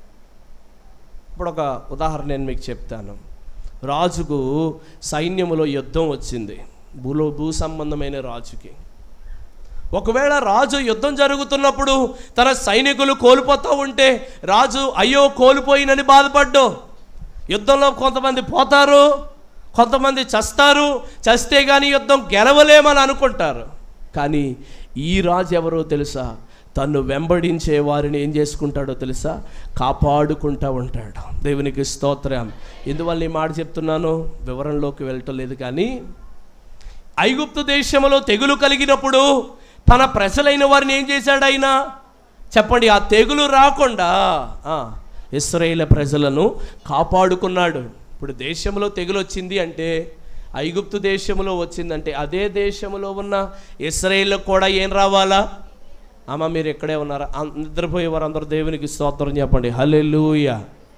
ఇప్పుడు ఒక ఉదాహరణ నేను మీకు చెప్తాను రాజుకు సైన్యములో యుద్ధం వచ్చింది భూలో భూ సంబంధమైన రాజుకి ఒకవేళ రాజు యుద్ధం జరుగుతున్నప్పుడు తన సైనికులు కోల్పోతూ ఉంటే రాజు అయ్యో కోల్పోయినని బాధపడ్డు యుద్ధంలో కొంతమంది పోతారు కొంతమంది చస్తారు చస్తే కానీ యుద్ధం గెలవలేమని అనుకుంటారు కానీ ఈ రాజు ఎవరో తెలుసా తను వెంబడించే వారిని ఏం చేసుకుంటాడో తెలుసా కాపాడుకుంటా ఉంటాడు దేవునికి స్తోత్రం ఎందువల్ల ఈ మాట చెప్తున్నాను వివరంలోకి వెళ్ళటం లేదు కానీ ఐగుప్తు దేశంలో తెగులు కలిగినప్పుడు తన ప్రజలైన వారిని ఏం చేశాడు ఆయన చెప్పండి ఆ తెగులు రాకుండా ఆ, ఇస్రాయేల్ ప్రజలను కాపాడుకున్నాడు ఇప్పుడు దేశంలో తెగులు వచ్చింది అంటే ఐగుప్తు దేశంలో వచ్చిందంటే అదే దేశంలో ఉన్న ఇస్రాయేల్ కూడా ఏం రావాలా అమ్మ మీరు ఎక్కడే ఉన్నారా అం- నిద్రపోయే వారందరూ దేవునికి స్తోత్రం చెప్పండి హల్లెలూయా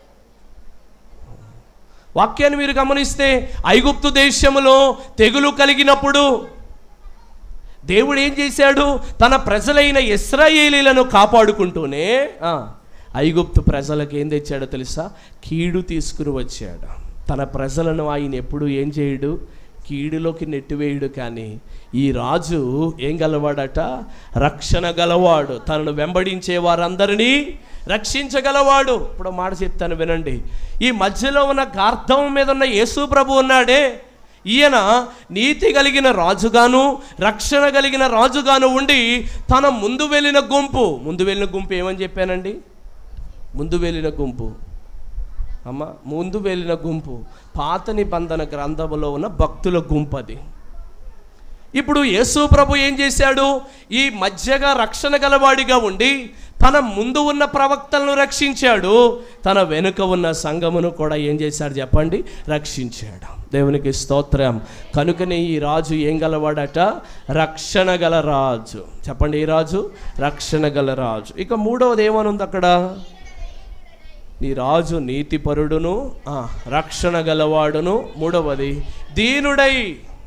వాక్యాన్ని మీరు గమనిస్తే ఐగుప్తు దేశములో తెగులు కలిగినప్పుడు దేవుడు ఏం చేశాడు తన ప్రజలైన ఇస్రాయేలీలను కాపాడుకుంటూనే ఆ, ఐగుప్తు ప్రజలకు ఏం తెచ్చాడో తెలుసా కీడు తీసుకుని వచ్చాడు తన ప్రజలను ఆయన ఎప్పుడు ఏం చేయడు కీడులోకి నెట్టివేయడు కానీ ఈ రాజు ఏం గలవాడట రక్షణ గలవాడు తనను వెంబడించే వారందరినీ రక్షించగలవాడు ఇప్పుడు మాట చెప్తాను వినండి ఈ మధ్యలో ఉన్న గార్ధం మీద ఉన్న యేసు ప్రభు ఉన్నాడే ఈయన నీతి కలిగిన రాజుగాను రక్షణ కలిగిన రాజుగాను ఉండి తన ముందు వెళ్ళిన గుంపు ముందు వెళ్ళిన గుంపు ఏమని చెప్పానండి ముందు వెళ్ళిన గుంపు అమ్మ ముందు వెళ్ళిన గుంపు పాత నిబంధన గ్రంథములో ఉన్న భక్తుల గుంపు అది ఇప్పుడు యేసు ప్రభు ఏం చేశాడు ఈ మధ్యగా రక్షణ గలవాడిగా ఉండి తన ముందు ఉన్న ప్రవక్తలను రక్షించాడు తన వెనుక ఉన్న సంఘమును కూడా ఏం చేశాడు చెప్పండి రక్షించాడు దేవునికి స్తోత్రం కనుకనే ఈ రాజు ఏం గలవాడట రక్షణ గల రాజు చెప్పండి ఈ రాజు రక్షణ గల రాజు ఇక మూడవది ఏమనుంది అక్కడ నీ రాజు నీతిపరుడును ఆ, రక్షణ గలవాడును మూడవది దీనుడై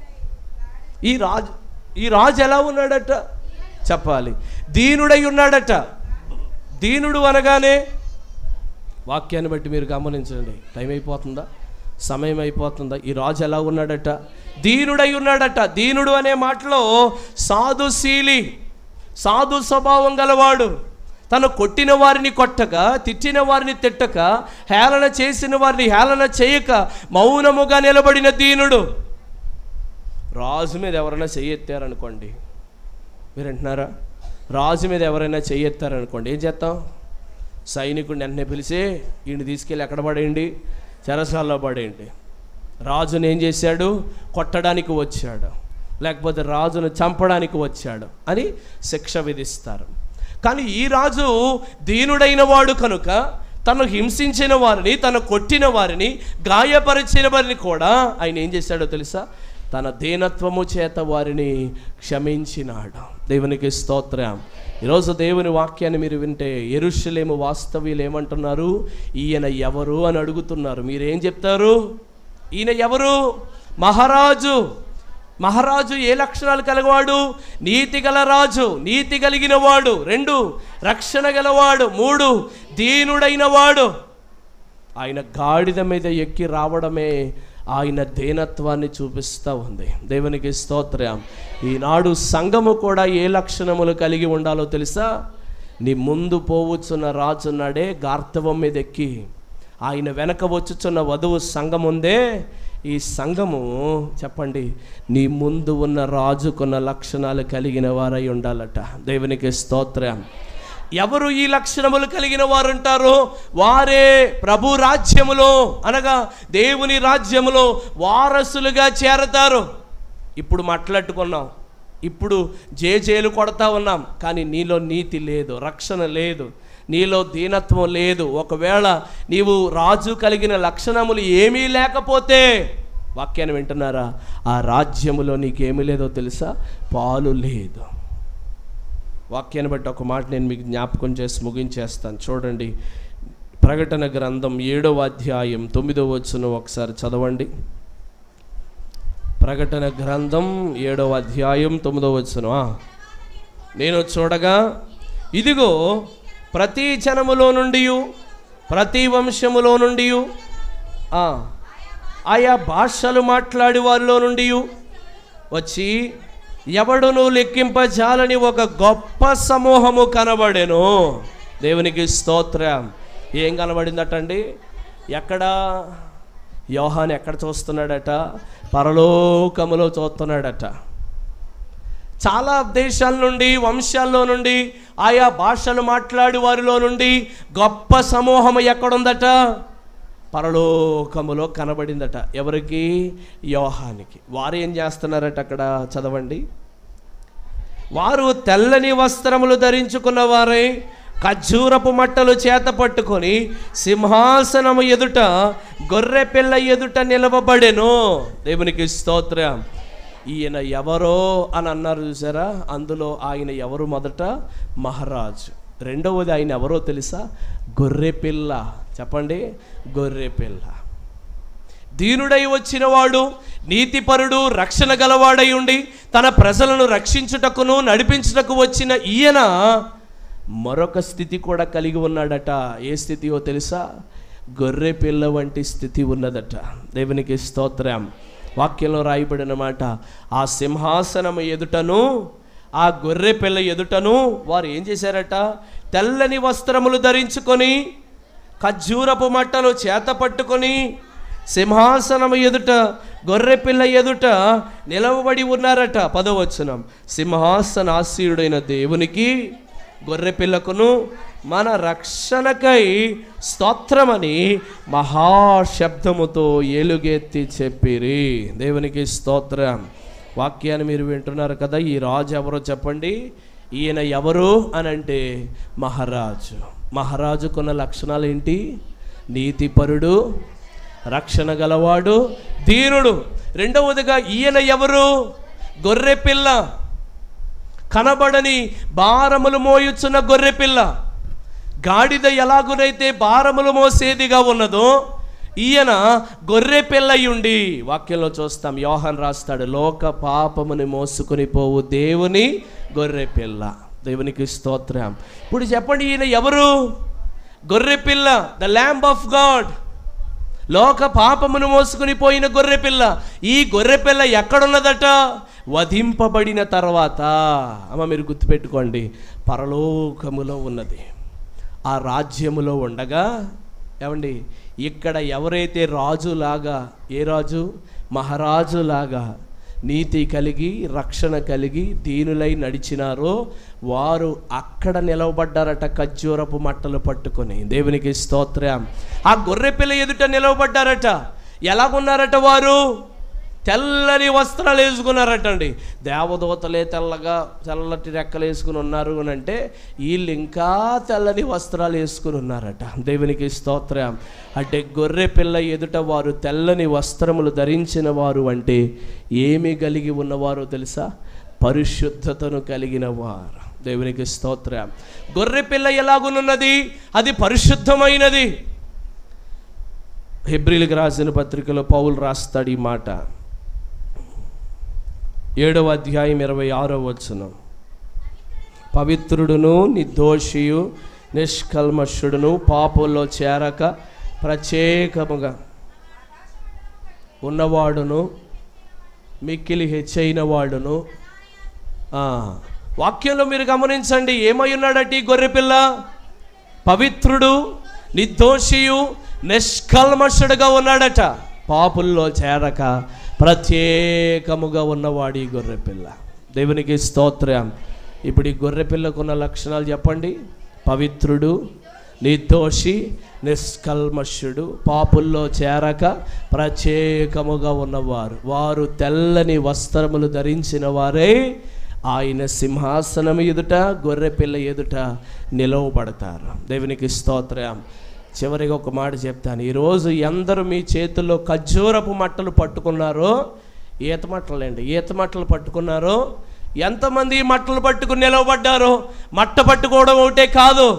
ఈ రాజు ఈ రాజు ఎలా ఉన్నాడట చెప్పాలి దీనుడై ఉన్నాడట దీనుడు అనగానే వాక్యాన్ని బట్టి మీరు గమనించండి టైం అయిపోతుందా సమయం అయిపోతుందా ఈ రాజు ఎలా ఉన్నాడట దీనుడై ఉన్నాడట దీనుడు అనే మాటలో సాధుశీలి సాధు స్వభావం గలవాడు తను కొట్టిన వారిని కొట్టక తిట్టిన వారిని తిట్టక హేళన చేసిన వారిని హేళన చేయక మౌనముగా నిలబడిన దీనుడు రాజు మీద ఎవరైనా చెయ్యెత్తారనుకోండి మీరు అంటున్నారా రాజు మీద ఎవరైనా చెయ్యెత్తారనుకోండి ఏం చేస్తాం సైనికుడిని వెంటనే పిలిచి ఈయన తీసుకెళ్ళి ఎక్కడ పడేయండి చెరసాల్లో పడేయండి రాజుని ఏం చేశాడు కొట్టడానికి వచ్చాడు లేకపోతే రాజును చంపడానికి వచ్చాడు అని శిక్ష విధిస్తారు కానీ ఈ రాజు దీనుడైన వాడు కనుక తను హింసించిన వారిని తను కొట్టిన వారిని గాయపరిచిన వారిని కూడా ఆయన ఏం చేశాడో తెలుసా తన దీనత్వము చేత వారిని క్షమించినాడు దేవునికి స్తోత్రం ఈరోజు దేవుని వాక్యాన్ని మీరు వింటే ఎరుషలేము వాస్తవ్యులు ఏమంటున్నారు ఈయన ఎవరు అని అడుగుతున్నారు మీరేం చెప్తారు ఈయన ఎవరు మహారాజు మహారాజు ఏ లక్షణాలు కలవాడు నీతి గల రాజు నీతి కలిగిన వాడు రెండు రక్షణ గలవాడు మూడు దీనుడైన వాడు ఆయన గాడిద మీద ఎక్కి రావడమే ఆయన దీనత్వాన్ని చూపిస్తూ ఉంది దేవునికి స్తోత్రం ఈనాడు సంఘము కూడా ఏ లక్షణములు కలిగి ఉండాలో తెలుసా నీ ముందు పోవచ్చున్న రాజున్నాడే గార్ధవం మీద ఎక్కి ఆయన వెనక వచ్చుచున్న వధువు సంఘం ఉందే ఈ సంఘము చెప్పండి నీ ముందు ఉన్న రాజుకున్న లక్షణాలు కలిగిన వారై ఉండాలట దేవునికి స్తోత్రం ఎవరు ఈ లక్షణములు కలిగిన వారు ఉంటారో వారే ప్రభు రాజ్యములో అనగా దేవుని రాజ్యములో వారసులుగా చేరతారు ఇప్పుడు మాట్లాడుకున్నాం ఇప్పుడు జేజేలు కొడతా ఉన్నాం కానీ నీలో నీతి లేదు రక్షణ లేదు నీలో దీనత్వం లేదు ఒకవేళ నీవు రాజు కలిగిన లక్షణములు ఏమీ లేకపోతే వాక్యాన్ని వింటున్నారా ఆ రాజ్యములో నీకేమీ లేదో తెలుసా పాలు లేదు వాక్యాన్ని బట్టి ఒక మాట నేను మీకు జ్ఞాపకం చేసి ముగించేస్తాను చూడండి ప్రకటన గ్రంథం ఏడవ అధ్యాయం తొమ్మిదవ వచ్చును ఒకసారి చదవండి ప్రకటన గ్రంథం ఏడవ అధ్యాయం తొమ్మిదవ వచ్చును ఆ. నేను చూడగా ఇదిగో ప్రతి జనములో నుండి ప్రతి వంశములో నుండి ఆయా భాషలు మాట్లాడి వారిలో నుండి వచ్చి ఎవడును లెక్కింపజాలని ఒక గొప్ప సమూహము కనబడెను దేవునికి స్తోత్రం ఏం కనబడిందటండి ఎక్కడ యోహాన్ ఎక్కడ చూస్తున్నాడట పరలోకములో చూస్తున్నాడట చాలా దేశాల నుండి వంశాల్లో నుండి ఆయా భాషలు మాట్లాడి వారిలో నుండి గొప్ప సమూహం ఎక్కడుందట పరలోకములో కనబడిందట ఎవరికి యోహానికి వారు ఏం చేస్తున్నారట అక్కడ చదవండి వారు తెల్లని వస్త్రములు ధరించుకున్న వారై ఖర్జూరపు మట్టలు చేత పట్టుకొని సింహాసనము ఎదుట గొర్రె పిల్ల ఎదుట నిలవబడెను దేవునికి స్తోత్రం ఈయన ఎవరో అని అన్నారు చూసారా అందులో ఆయన ఎవరు మొదట మహారాజు రెండవది ఆయన ఎవరో తెలుసా గొర్రె పిల్ల చెప్పండి గొర్రె పిల్ల దీనుడై వచ్చినవాడు నీతిపరుడు రక్షణ గలవాడై ఉండి తన ప్రజలను రక్షించుటకును నడిపించుటకు వచ్చిన ఈయన మరొక స్థితి కూడా కలిగి ఉన్నాడట ఏ స్థితియో తెలుసా గొర్రె పిల్ల వంటి స్థితి ఉన్నదట దేవునికి స్తోత్రం వాక్యంలో రాయబడిన మాట ఆ సింహాసనం ఎదుటను ఆ గొర్రె పిల్ల ఎదుటను వారు ఏం చేశారట తెల్లని వస్త్రములు ధరించుకొని ఖర్జూరపు మట్టలు చేత పట్టుకొని సింహాసనం ఎదుట గొర్రెపిల్ల ఎదుట నిలవబడి ఉన్నారట పదవచనం సింహాసనాసీయుడైన దేవునికి గొర్రెపిల్లకును మన రక్షణకై స్తోత్రమని మహాశబ్దముతో ఏలుగెత్తి చెప్పిరి దేవునికి స్తోత్రం వాక్యాన్ని మీరు వింటున్నారు కదా ఈ రాజు ఎవరో చెప్పండి ఈయన ఎవరు అని అంటే మహారాజు మహారాజుకున్న లక్షణాలు ఏంటి నీతిపరుడు రక్షణ గలవాడు దీనుడు రెండవదిగా ఈయన ఎవరు గొర్రె పిల్ల కనబడని భారములు మోయుచున్న గొర్రె పిల్ల గాడిద ఎలాగునైతే భారములు మోసేదిగా ఉన్నదో ఈయన గొర్రె పిల్లయుండి వాక్యంలో చూస్తాం యోహన్ రాస్తాడు లోక పాపముని మోసుకొని పోవు దేవుని గొర్రె పిల్ల దేవునికి స్తోత్రం ఇప్పుడు చెప్పండి ఈయన ఎవరు గొర్రె పిల్ల ద ల్యాంబ్ ఆఫ్ గాడ్ లోక పాపమును మోసుకుని పోయిన గొర్రెపిల్ల ఈ గొర్రెపిల్ల ఎక్కడున్నదట వధింపబడిన తర్వాత అమ్మ మీరు గుర్తుపెట్టుకోండి పరలోకములో ఉన్నది ఆ రాజ్యములో ఉండగా ఏమండి ఇక్కడ ఎవరైతే రాజులాగా ఏ రాజు మహారాజులాగా నీతి కలిగి రక్షణ కలిగి దీనులై నడిచినారో వారు అక్కడ నిలవబడ్డారట ఖర్జూరపు మట్టలు పట్టుకొని దేవునికి స్తోత్రం ఆ గొర్రె పిల్ల ఎదుట నిలవబడ్డారట ఎలాగున్నారట వారు తెల్లని వస్త్రాలు వేసుకున్నారట అండి దేవదూతలే తెల్లగా తెల్లటి రెక్కలు వేసుకుని ఉన్నారు అని అంటే వీళ్ళు ఇంకా తెల్లని వస్త్రాలు వేసుకుని ఉన్నారట దేవునికి స్తోత్రం అంటే గొర్రె పిల్ల ఎదుట వారు తెల్లని వస్త్రములు ధరించిన వారు అంటే ఏమి కలిగి ఉన్నవారో తెలుసా పరిశుద్ధతను కలిగిన వారు దేవునికి స్తోత్రం గొర్రె పిల్ల ఎలాగునున్నది అది పరిశుద్ధమైనది హెబ్రిల్కి రాసిన పత్రికలో పౌలు రాస్తాడు ఈ మాట ఏడవ అధ్యాయం ఇరవై ఆరో వచనం పవిత్రుడును నిర్దోషియు నిష్కల్మషుడును పాపంలో చేరక ప్రత్యేకముగా ఉన్నవాడును మిక్కిలి హెచ్చైన వాడును ఆ, వాక్యంలో మీరు గమనించండి ఏమై ఉన్నాడట ఈ గొర్రెపిల్ల పవిత్రుడు నిర్దోషియు నిష్కల్మషుడుగా ఉన్నాడట పాపుల్లో చేరక ప్రత్యేకముగా ఉన్నవాడు ఈ గొర్రెపిల్ల దేవునికి స్తోత్రం ఇప్పుడు ఈ గొర్రెపిల్లకున్న లక్షణాలు చెప్పండి పవిత్రుడు నిర్దోషి నిష్కల్మషుడు పాపుల్లో చేరక ప్రత్యేకముగా ఉన్నవారు వారు తెల్లని వస్త్రములు ధరించిన వారే ఆయన సింహాసనం ఎదుట గొర్రెపిల్ల ఎదుట నిలవబడతారు దేవునికి స్తోత్రం చివరిగా ఒక మాట చెప్తాను ఈరోజు ఎందరు మీ చేతుల్లో ఖర్జూరపు మట్టలు పట్టుకున్నారో ఈత మట్టలండి ఈత మట్టలు పట్టుకున్నారో ఎంతమంది ఈ మట్టలు పట్టుకుని నిలవబడ్డారో మట్ట పట్టుకోవడం ఒకటే కాదు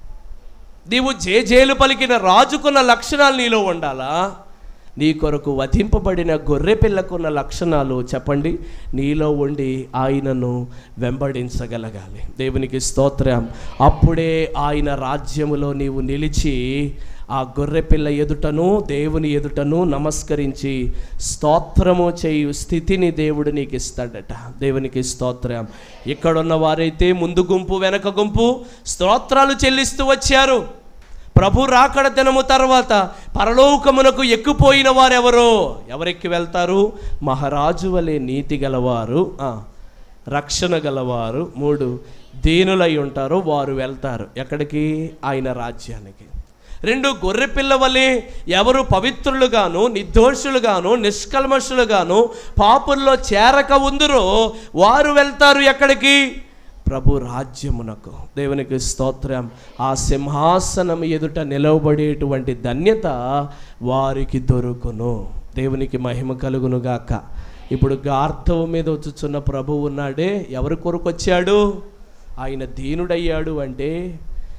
నీవు జేజేలు పలికిన రాజుకున్న లక్షణాలు నీలో ఉండాలా నీ కొరకు వధింపబడిన గొర్రె పిల్లకున్న లక్షణాలు చెప్పండి నీలో ఉండి ఆయనను వెంబడించగలగాలి దేవునికి స్తోత్రం అప్పుడే ఆయన రాజ్యములో నీవు నిలిచి ఆ గొర్రె పిల్ల ఎదుటను దేవుని ఎదుటను నమస్కరించి స్తోత్రము చేయు స్థితిని దేవుడు నీకు ఇస్తాడట దేవునికి స్తోత్రం ఇక్కడున్న వారైతే ముందు గుంపు వెనక గుంపు స్తోత్రాలు చెల్లిస్తూ వచ్చారు ప్రభు రాకడ దినము తర్వాత పరలోకమునకు ఎక్కిపోయిన వారెవరో ఎవరెక్కి వెళ్తారు మహారాజు వలె నీతి గలవారు ఆ, రక్షణ గలవారు మూడు దీనులై ఉంటారు వారు వెళ్తారు ఎక్కడికి ఆయన రాజ్యానికి రెండు గొర్రె పిల్ల వలె ఎవరు పవిత్రులుగాను నిర్దోషులుగాను నిష్కల్మషులుగాను పాపుల్లో చేరక ఉందరో వారు వెళ్తారు ఎక్కడికి ప్రభు రాజ్యమునకు దేవునికి స్తోత్రం ఆ సింహాసనం ఎదుట నిలవబడేటువంటి ధన్యత వారికి దొరుకును దేవునికి మహిమ కలుగును గాక ఇప్పుడు గార్ధవ మీద వచ్చుచున్న ప్రభు ఉన్నాడే ఎవరి కొరకు వచ్చాడు ఆయన దీనుడయ్యాడు అంటే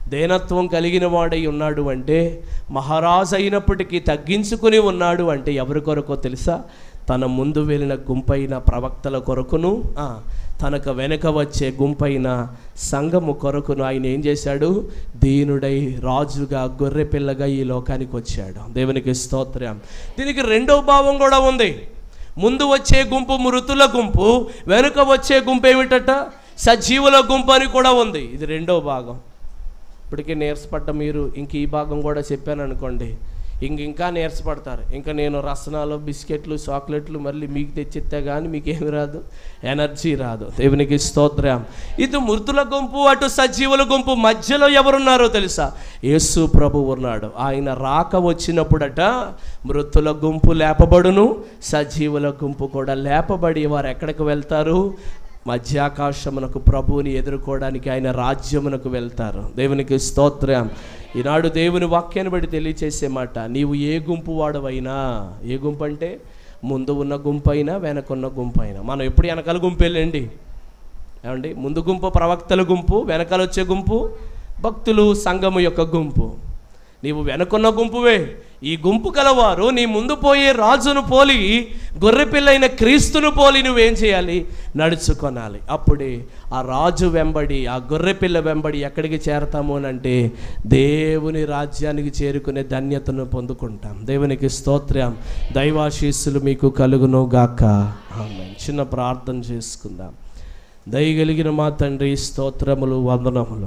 దేనత్వం కలిగిన వాడై ఉన్నాడు అంటే మహారాజు అయినప్పటికీ తగ్గించుకుని ఉన్నాడు అంటే ఎవరి కొరకో తెలుసా తన ముందు వెళ్ళిన గుంపైన ప్రవక్తల కొరకును ఆ, తనకు వెనక వచ్చే గుంపైన సంఘము కొరకును ఆయన ఏం చేశాడు దీనుడై రాజుగా గొర్రె పిల్లగా ఈ లోకానికి వచ్చాడు దేవునికి స్తోత్రం దీనికి రెండో భావం కూడా ఉంది ముందు వచ్చే గుంపు మృతుల గుంపు వెనుక వచ్చే గుంపు ఏమిటట సజీవుల గుంపు అని కూడా ఉంది ఇది రెండో భాగం ఇప్పటికే నీరసపడ్డ మీరు ఇంక ఈ భాగం కూడా చెప్పాను అనుకోండి ఇంక ఇంకా నీరసపడతారు ఇంకా నేను రసనాలు బిస్కెట్లు చాక్లెట్లు మళ్ళీ మీకు తెచ్చిస్తే కానీ మీకేమి రాదు ఎనర్జీ రాదు దేవునికి స్తోత్రం ఇది మృతుల గుంపు అటు సజీవుల గుంపు మధ్యలో ఎవరున్నారో తెలుసా యేసు ప్రభు ఉన్నాడు ఆయన రాక వచ్చినప్పుడట మృతుల గుంపు లేపబడును సజీవుల గుంపు కూడా లేపబడి వారు ఎక్కడికి వెళ్తారు మధ్యాకాశమునకు ప్రభువుని ఎదుర్కోవడానికి ఆయన రాజ్యమునకు వెళ్తారు దేవునికి స్తోత్రం ఈనాడు దేవుని వాక్యాన్ని బట్టి తెలియచేసే మాట నీవు ఏ గుంపు వాడవైనా ఏ గుంపు అంటే ముందు ఉన్న గుంపు అయినా వెనకున్న గుంపు అయినా మనం ఎప్పుడు వెనకాల గుంపు వెళ్ళండి ఏమండి ముందు గుంపు ప్రవక్తల గుంపు వెనకాల వచ్చే గుంపు భక్తులు సంఘము యొక్క గుంపు నీవు వెనకున్న గుంపువే ఈ గుంపు కలవారు నీ ముందు పోయే రాజును పోలి గొర్రెపిల్లైన క్రీస్తును పోలి నువ్వేం చేయాలి నడుచుకొనాలి అప్పుడే ఆ రాజు వెంబడి ఆ గొర్రెపిల్ల వెంబడి ఎక్కడికి చేరతాము అని అంటే దేవుని రాజ్యానికి చేరుకునే ధన్యతను పొందుకుంటాం దేవునికి స్తోత్రం దైవాశీస్సులు మీకు కలుగును గాక ఆమేన్. చిన్న ప్రార్థన చేసుకుందాం దయగలిగిన మా తండ్రి స్తోత్రములు వందనములు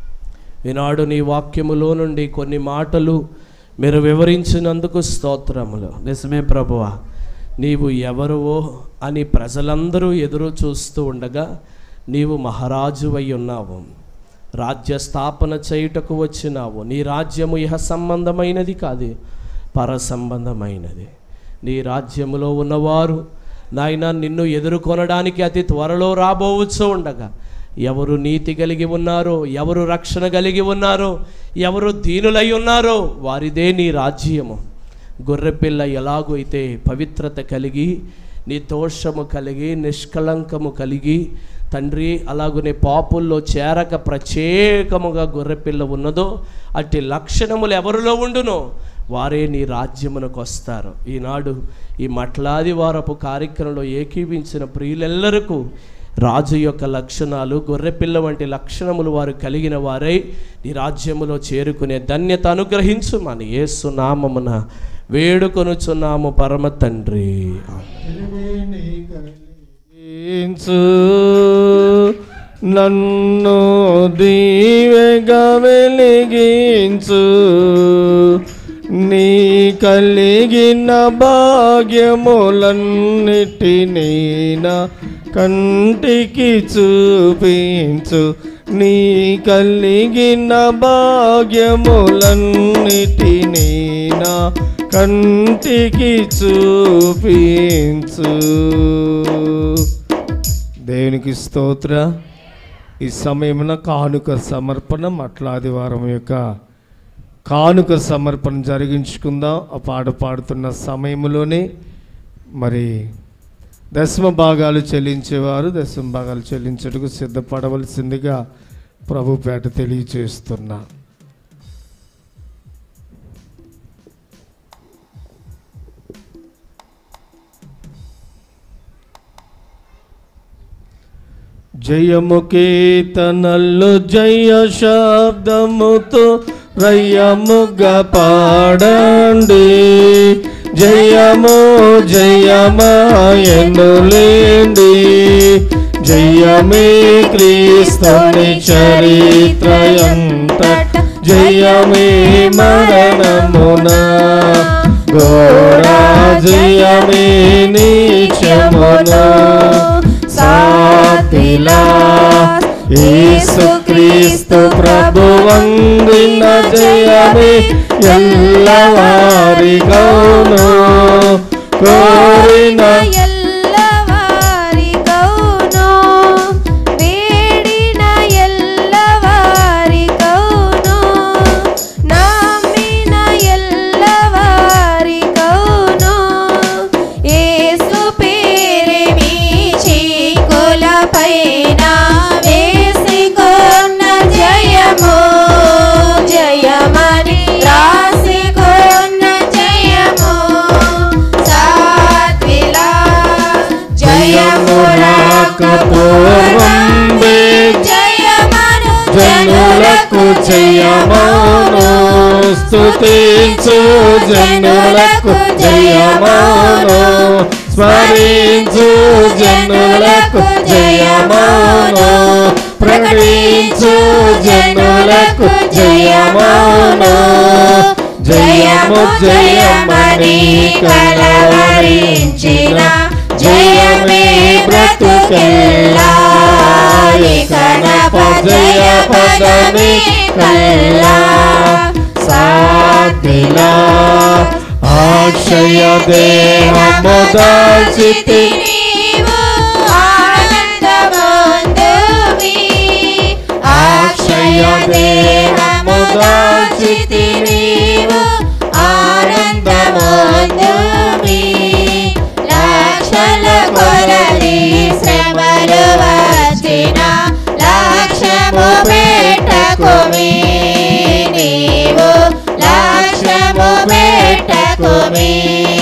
ఈనాడు నీ వాక్యములో నుండి కొన్ని మాటలు మీరు వివరించినందుకు స్తోత్రములు నిజమే ప్రభువా నీవు ఎవరువో అని ప్రజలందరూ ఎదురు చూస్తూ ఉండగా నీవు మహారాజు అయి ఉన్నావు రాజ్య స్థాపన చేయుటకు వచ్చినావు నీ రాజ్యము ఇహ సంబంధమైనది కాదు పర సంబంధమైనది నీ రాజ్యములో ఉన్నవారు నాయన నిన్ను ఎదుర్కొనడానికి అతి త్వరలో రాబోవచ్చు ఉండగా ఎవరు నీతి కలిగి ఉన్నారో ఎవరు రక్షణ కలిగి ఉన్నారో ఎవరు దీనులై ఉన్నారో వారిదే నీ రాజ్యము గొర్రెపిల్ల ఎలాగో అయితే పవిత్రత కలిగి నిర్దోషము కలిగి నిష్కళంకము కలిగి తండ్రి అలాగునే పాపుల్లో చేరక ప్రత్యేకముగా గొర్రెపిల్ల ఉన్నదో అట్టి లక్షణములు ఎవరిలో ఉండునో వారే నీ రాజ్యమునకు వస్తారు ఈనాడు ఈ మట్లాది వారపు కార్యక్రమంలో ఏకీవించిన ప్రియులెల్లరకు రాజు యొక్క లక్షణాలు గొర్రెపిల్ల వంటి లక్షణములు వారు కలిగిన వారై నీ రాజ్యములో చేరుకునే ధన్యత అనుగ్రహించు మన యేసు నామమున వేడుకొనుచున్నాము పరమ తండ్రి కలిగించు నన్ను దీవెగా వెలిగించు నీ కలిగిన భాగ్యములన్నిటినీ నా కంటికి చూపించు నీ కలిగిన భాగ్యములన్నిటినీ నా కంటికి చూపించు దేవునికి స్తోత్ర ఈ సమయమున కానుక సమర్పణ మట్లాదివారం యొక్క కానుక సమర్పణ జరిగించుకుందాం ఆ పాట పాడుతున్న సమయంలోనే మరి దశమ భాగాలు చెల్లించేవారు దశమ భాగాలు చెల్లించటకు సిద్ధపడవలసిందిగా ప్రభుపేట తెలియచేస్తున్నా జయము కీర్తనలు జయ శబ్దముతో రయ్యముగా పాడండి జయము జయమాయనులేండి జయమే క్రీస్తుని చరిత్రయంతట జయమే మరణమున ఘోరా జయమే నీచమునా సాతిలా యేసుక్రీస్తు ప్రభు వందిన జయమే ఎల్లవారిగౌను కోరిన ఎల్లవారి కౌను వేడిన ఎల్లవారి కౌను నమ్మిన ఎల్లవారి కౌను యేసు పేరే మీ చీకుల పైన వేసికొన్న జయము జయమాను స్తుతించు జనులకు జయమాను స్మరించు జనులకు జయమాను ప్రకటించు జనులకు జయమాను జయము జయమని కలవరించిన జయమే బ్రతుకెల్లా కనప జయ పదమే కల్లా సాధిలా అక్షయ దేహము దాల్చితి నీవు ఆనందమందువి అక్షయ దేహము దాల్చితి నీవు ఆనందమందువి లక్షల కొలది శ్రమలు వచ్చిన లక్ష్యము పెట్టకుమి నీవు లక్ష్యము పెట్టకుమి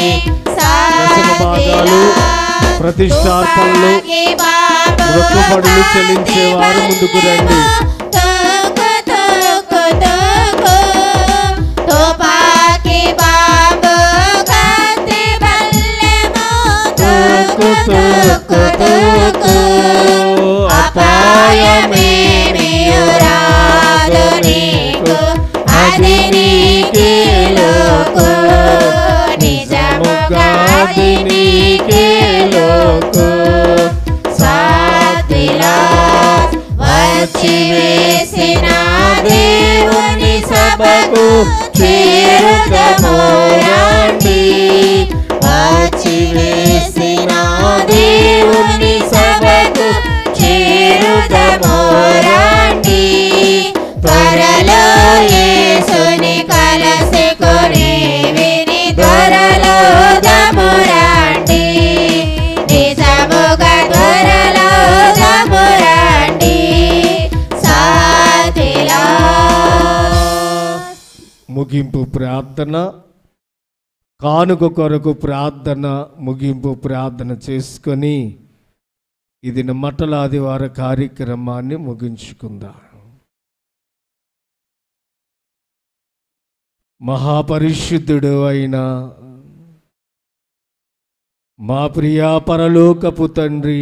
భాగాలు, ప్రతిష్టార్పణలు, మొక్కుబడులు చెల్లించేవారు ముందుకు రండి. తోకు తోకు తోకు తుపాకీ బాంబు కత్తి బల్లెము తోకు తోకు తోకు అపాయమేమియు రాదు నీకు అది నీకే లోకు నిజముగా అది నీకే లోకు సాత్విలా వచ్చి వేసిన దేవుని సభకు చేరుదమోరండి వచ్చి వేసిన దేవుని సభకు చేరుదమోరండి త్వరలో యేసుని కలసుకొని విని త్వరలో దమురండి నిజముగా త్వరలో దమురండి సాధిలా ముగింపు ప్రార్థన కానుక కొరకు ప్రార్థన ముగింపు ప్రార్థన చేసుకొని ఇది మట్టల ఆదివార కార్యక్రమాన్ని ముగించుకుందాం మహాపరిశుద్ధుడు అయిన మా ప్రియా పరలోకపు తండ్రి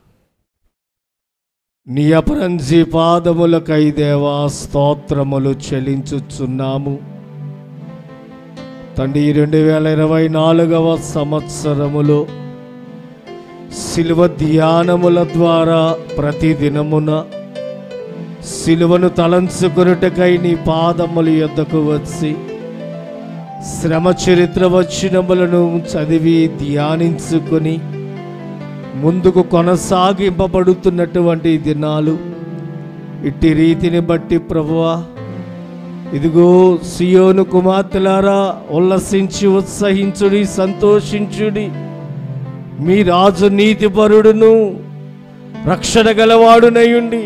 నీ అపరంజి పాదములకై దేవా స్తోత్రములు చెల్లించుచున్నాము తండ్రి రెండు వేల ఇరవై నాలుగవ సంవత్సరములో శిలువ ధ్యానముల ద్వారా ప్రతి దినమున శిలువను తలంచుకొనుటకై నీ పాదముల యొద్దకు వచ్చి శ్రమ చరిత్ర వచనములను చదివి ధ్యానించుకొని ముందుకు కొనసాగింపబడుతున్నటువంటి దినాలు ఇట్టి రీతిని బట్టి ప్రభువా ఇదిగో సియోను కుమార్తెలారా ఉల్లసించి ఉత్సహించుడి సంతోషించుడి మీ రాజు నీతిపరుడును రక్షణ గలవాడునయుండి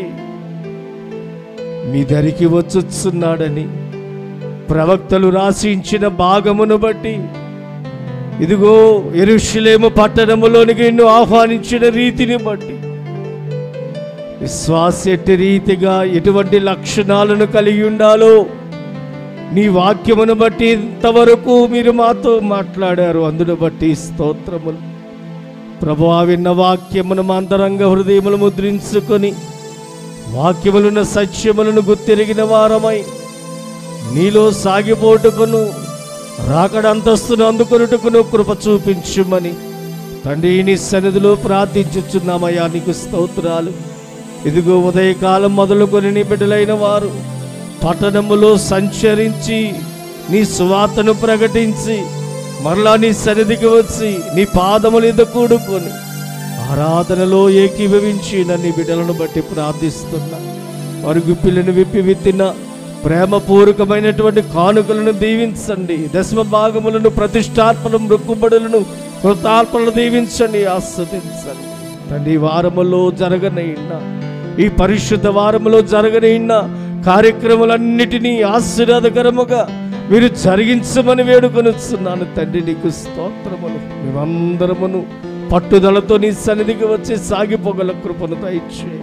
మీ దరికి వచ్చుచున్నాడని ప్రవక్తలు రాసించిన భాగమును బట్టి ఇదిగో ఎరుషులేము పట్టణములోనికి నిన్ను ఆహ్వానించిన రీతిని బట్టి విశ్వాస ఎట్టి రీతిగా ఎటువంటి లక్షణాలను కలిగి ఉండాలో నీ వాక్యమును బట్టి ఇంతవరకు మీరు మాతో మాట్లాడారు అందును బట్టి స్తోత్రములు ప్రభు విన్న వాక్యమును మా అంతరంగ హృదయములు ముద్రించుకొని వాక్యములున్న సత్యములను గుర్తిరిగిన వారమై నీలో సాగిపోటుకును రాకడ అంతస్తును అందుకొనుటకును కృప చూపించుమని తండ్రి నీ సన్నిధిలో ప్రార్థించుచున్నామయ్యా నీకు స్తోత్రాలు ఇదిగో ఉదయకాలం మొదలుకొని నీ బిడ్డలైన వారు పట్టణములో సంచరించి నీ సువార్తను ప్రకటించి మరలా నీ సన్నిధికి వచ్చి నీ పాదముల మీద కూడుకొని ఆరాధనలో ఏకీభవించి నన్ను ఈ బిడ్డలను బట్టి ప్రార్థిస్తున్నా వారి గుప్పిలను విప్పి విత్తిన ప్రేమపూర్వకమైనటువంటి కానుకలను దీవించండి దశమ భాగములను ప్రతిష్టార్పణ మృక్కుబడులను కృతార్పణలు దీవించండి ఆస్వాదించండి తండ్రి ఈ వారములో జరగనైనా ఈ పరిశుద్ధ వారములో జరగనైనా కార్యక్రమాలన్నిటినీ ఆశీర్వాదకరముగా మీరు జరిగించమని వేడుకొనిస్తున్నాను తండ్రి నీకు స్తోత్రములు మేమందరమును పట్టుదలతో నీ సన్నిధికి వచ్చి సాగిపోగల కృపను దయచేయి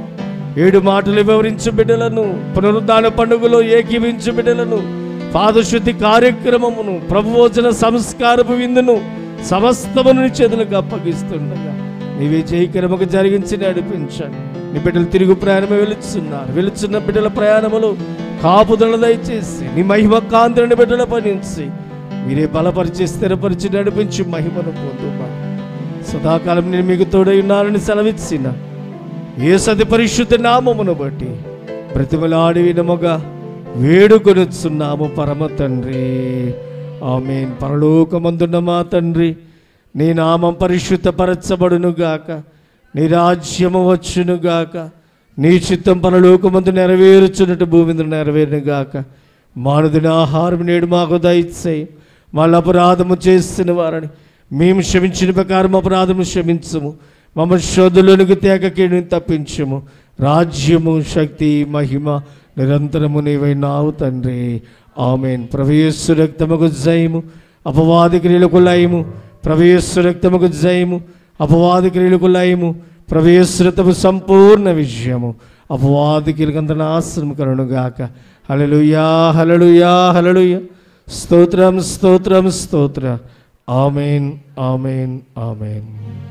ఏడు మాటలు వివరించు బిడ్డలను పునరుద్ధాన పండుగలో ఏకీవించు బిడ్డలను పాదశుద్ధి కార్యక్రమమును ప్రభువోచన సంస్కారపు విందును సమస్తమును నీ చేతులకు అప్పగిస్తుండగా నీవే జయకరముకు జరిగించి నడిపించండి నీ బిడ్డలు తిరుగు ప్రయాణం వెలుచున్నారు వెలుచున్న బిడ్డల ప్రయాణములు కాపుదల దయచేసి నీ మహిమ కాంతులను బిడ్డల పనించి మీరే బలపరిచి స్థిరపరిచి నడిపించి మహిమను పొందుమా సదాకాలం నేను మీకు తోడై ఉన్నానని సెలవిచ్చిన ఏ సతి పరిశుద్ధ నామమును బట్టి ప్రతిమలాడి వినముగా వేడుకొనుచున్నాము పరమ తండ్రి ఆమెన్ పరలోకమందున్న మా తండ్రి నీ నామం పరిశుద్ధపరచబడును గాక నీ రాజ్యము వచ్చును గాక నీ చిత్తం పరలోకమందు నెరవేరుచున్నట్టు భూమి మీద నెరవేరును గాక మానదుని ఆహారం నేడు మాకు దయచేయి వాళ్ళ అపరాధము చేసిన వారని మేము క్షమించిన ప్రకారం అపరాధము క్షమించము మమ్మ శోధులోనికి తేకకేణి తప్పించము రాజ్యము శక్తి మహిమ నిరంతరము నీవైనావు తండ్రి ఆమెన్ ప్రవేశు రక్తముకు జయము అపవాది క్రియలకు లయము ప్రవేశు రక్తముకు జయము అపవాది క్రియలకు లయము ప్రవేశతము సంపూర్ణ విజయము అపవాది క్రియకంత నాశనం కరుణుగాక హలలుయా హలలుయా హలలుయ స్తోత్రం స్తోత్రం స్తోత్ర ఆమెన్ ఆమెన్ ఆమెన్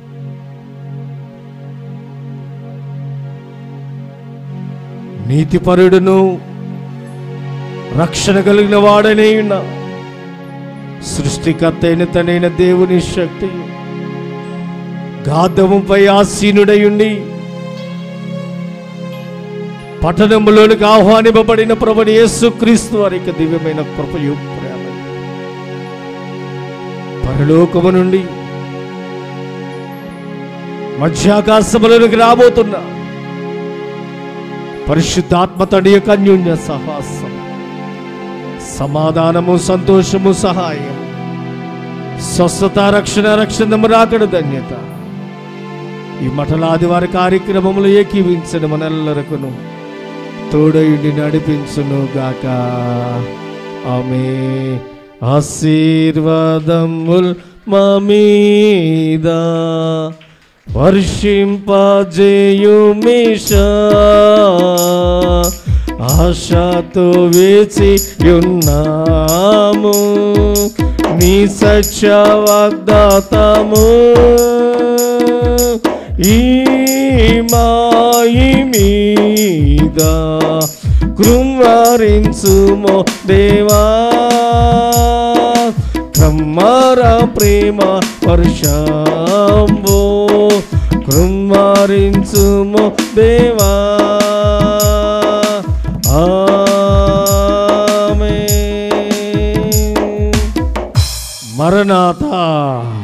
నీతిపరుడును రక్షణ కలిగిన వాడనైన సృష్టికర్త అయిన తనైన దేవుని శక్తి గాధముపై ఆసీనుడయుండి పట్టణములోనికి ఆహ్వానింపబడిన ప్రభుని యేసుక్రీస్తు వారికి దివ్యమైన కృపయు ప్రేమ పరలోకము నుండి మధ్యాకాశములోనికి రాబోతున్న పరిశుద్ధాత్మ తడి యొక్క అన్యోన్య సహాసం సమాధానము సంతోషము సహాయం స్వస్థత రక్షణ రక్షణ రాకడ ధన్యత ఈ మఠలాది వారి కార్యక్రమములు ఏకీవించిన మనెల్లరకును తోడయుండి నడిపించును గాక ఆమె ఆశీర్వాదముల్ మా మీద వర్షింపజేయుమిషా ఆశతో వేచి ఉన్నాము నీ సత్య వాగ్దాతము ఈ మాయి మీద కృంవరించుమో దేవా కమ్మర ప్రేమ వర్షంబో కృంవరించుమో దేవా ఆమేన్. మరణాత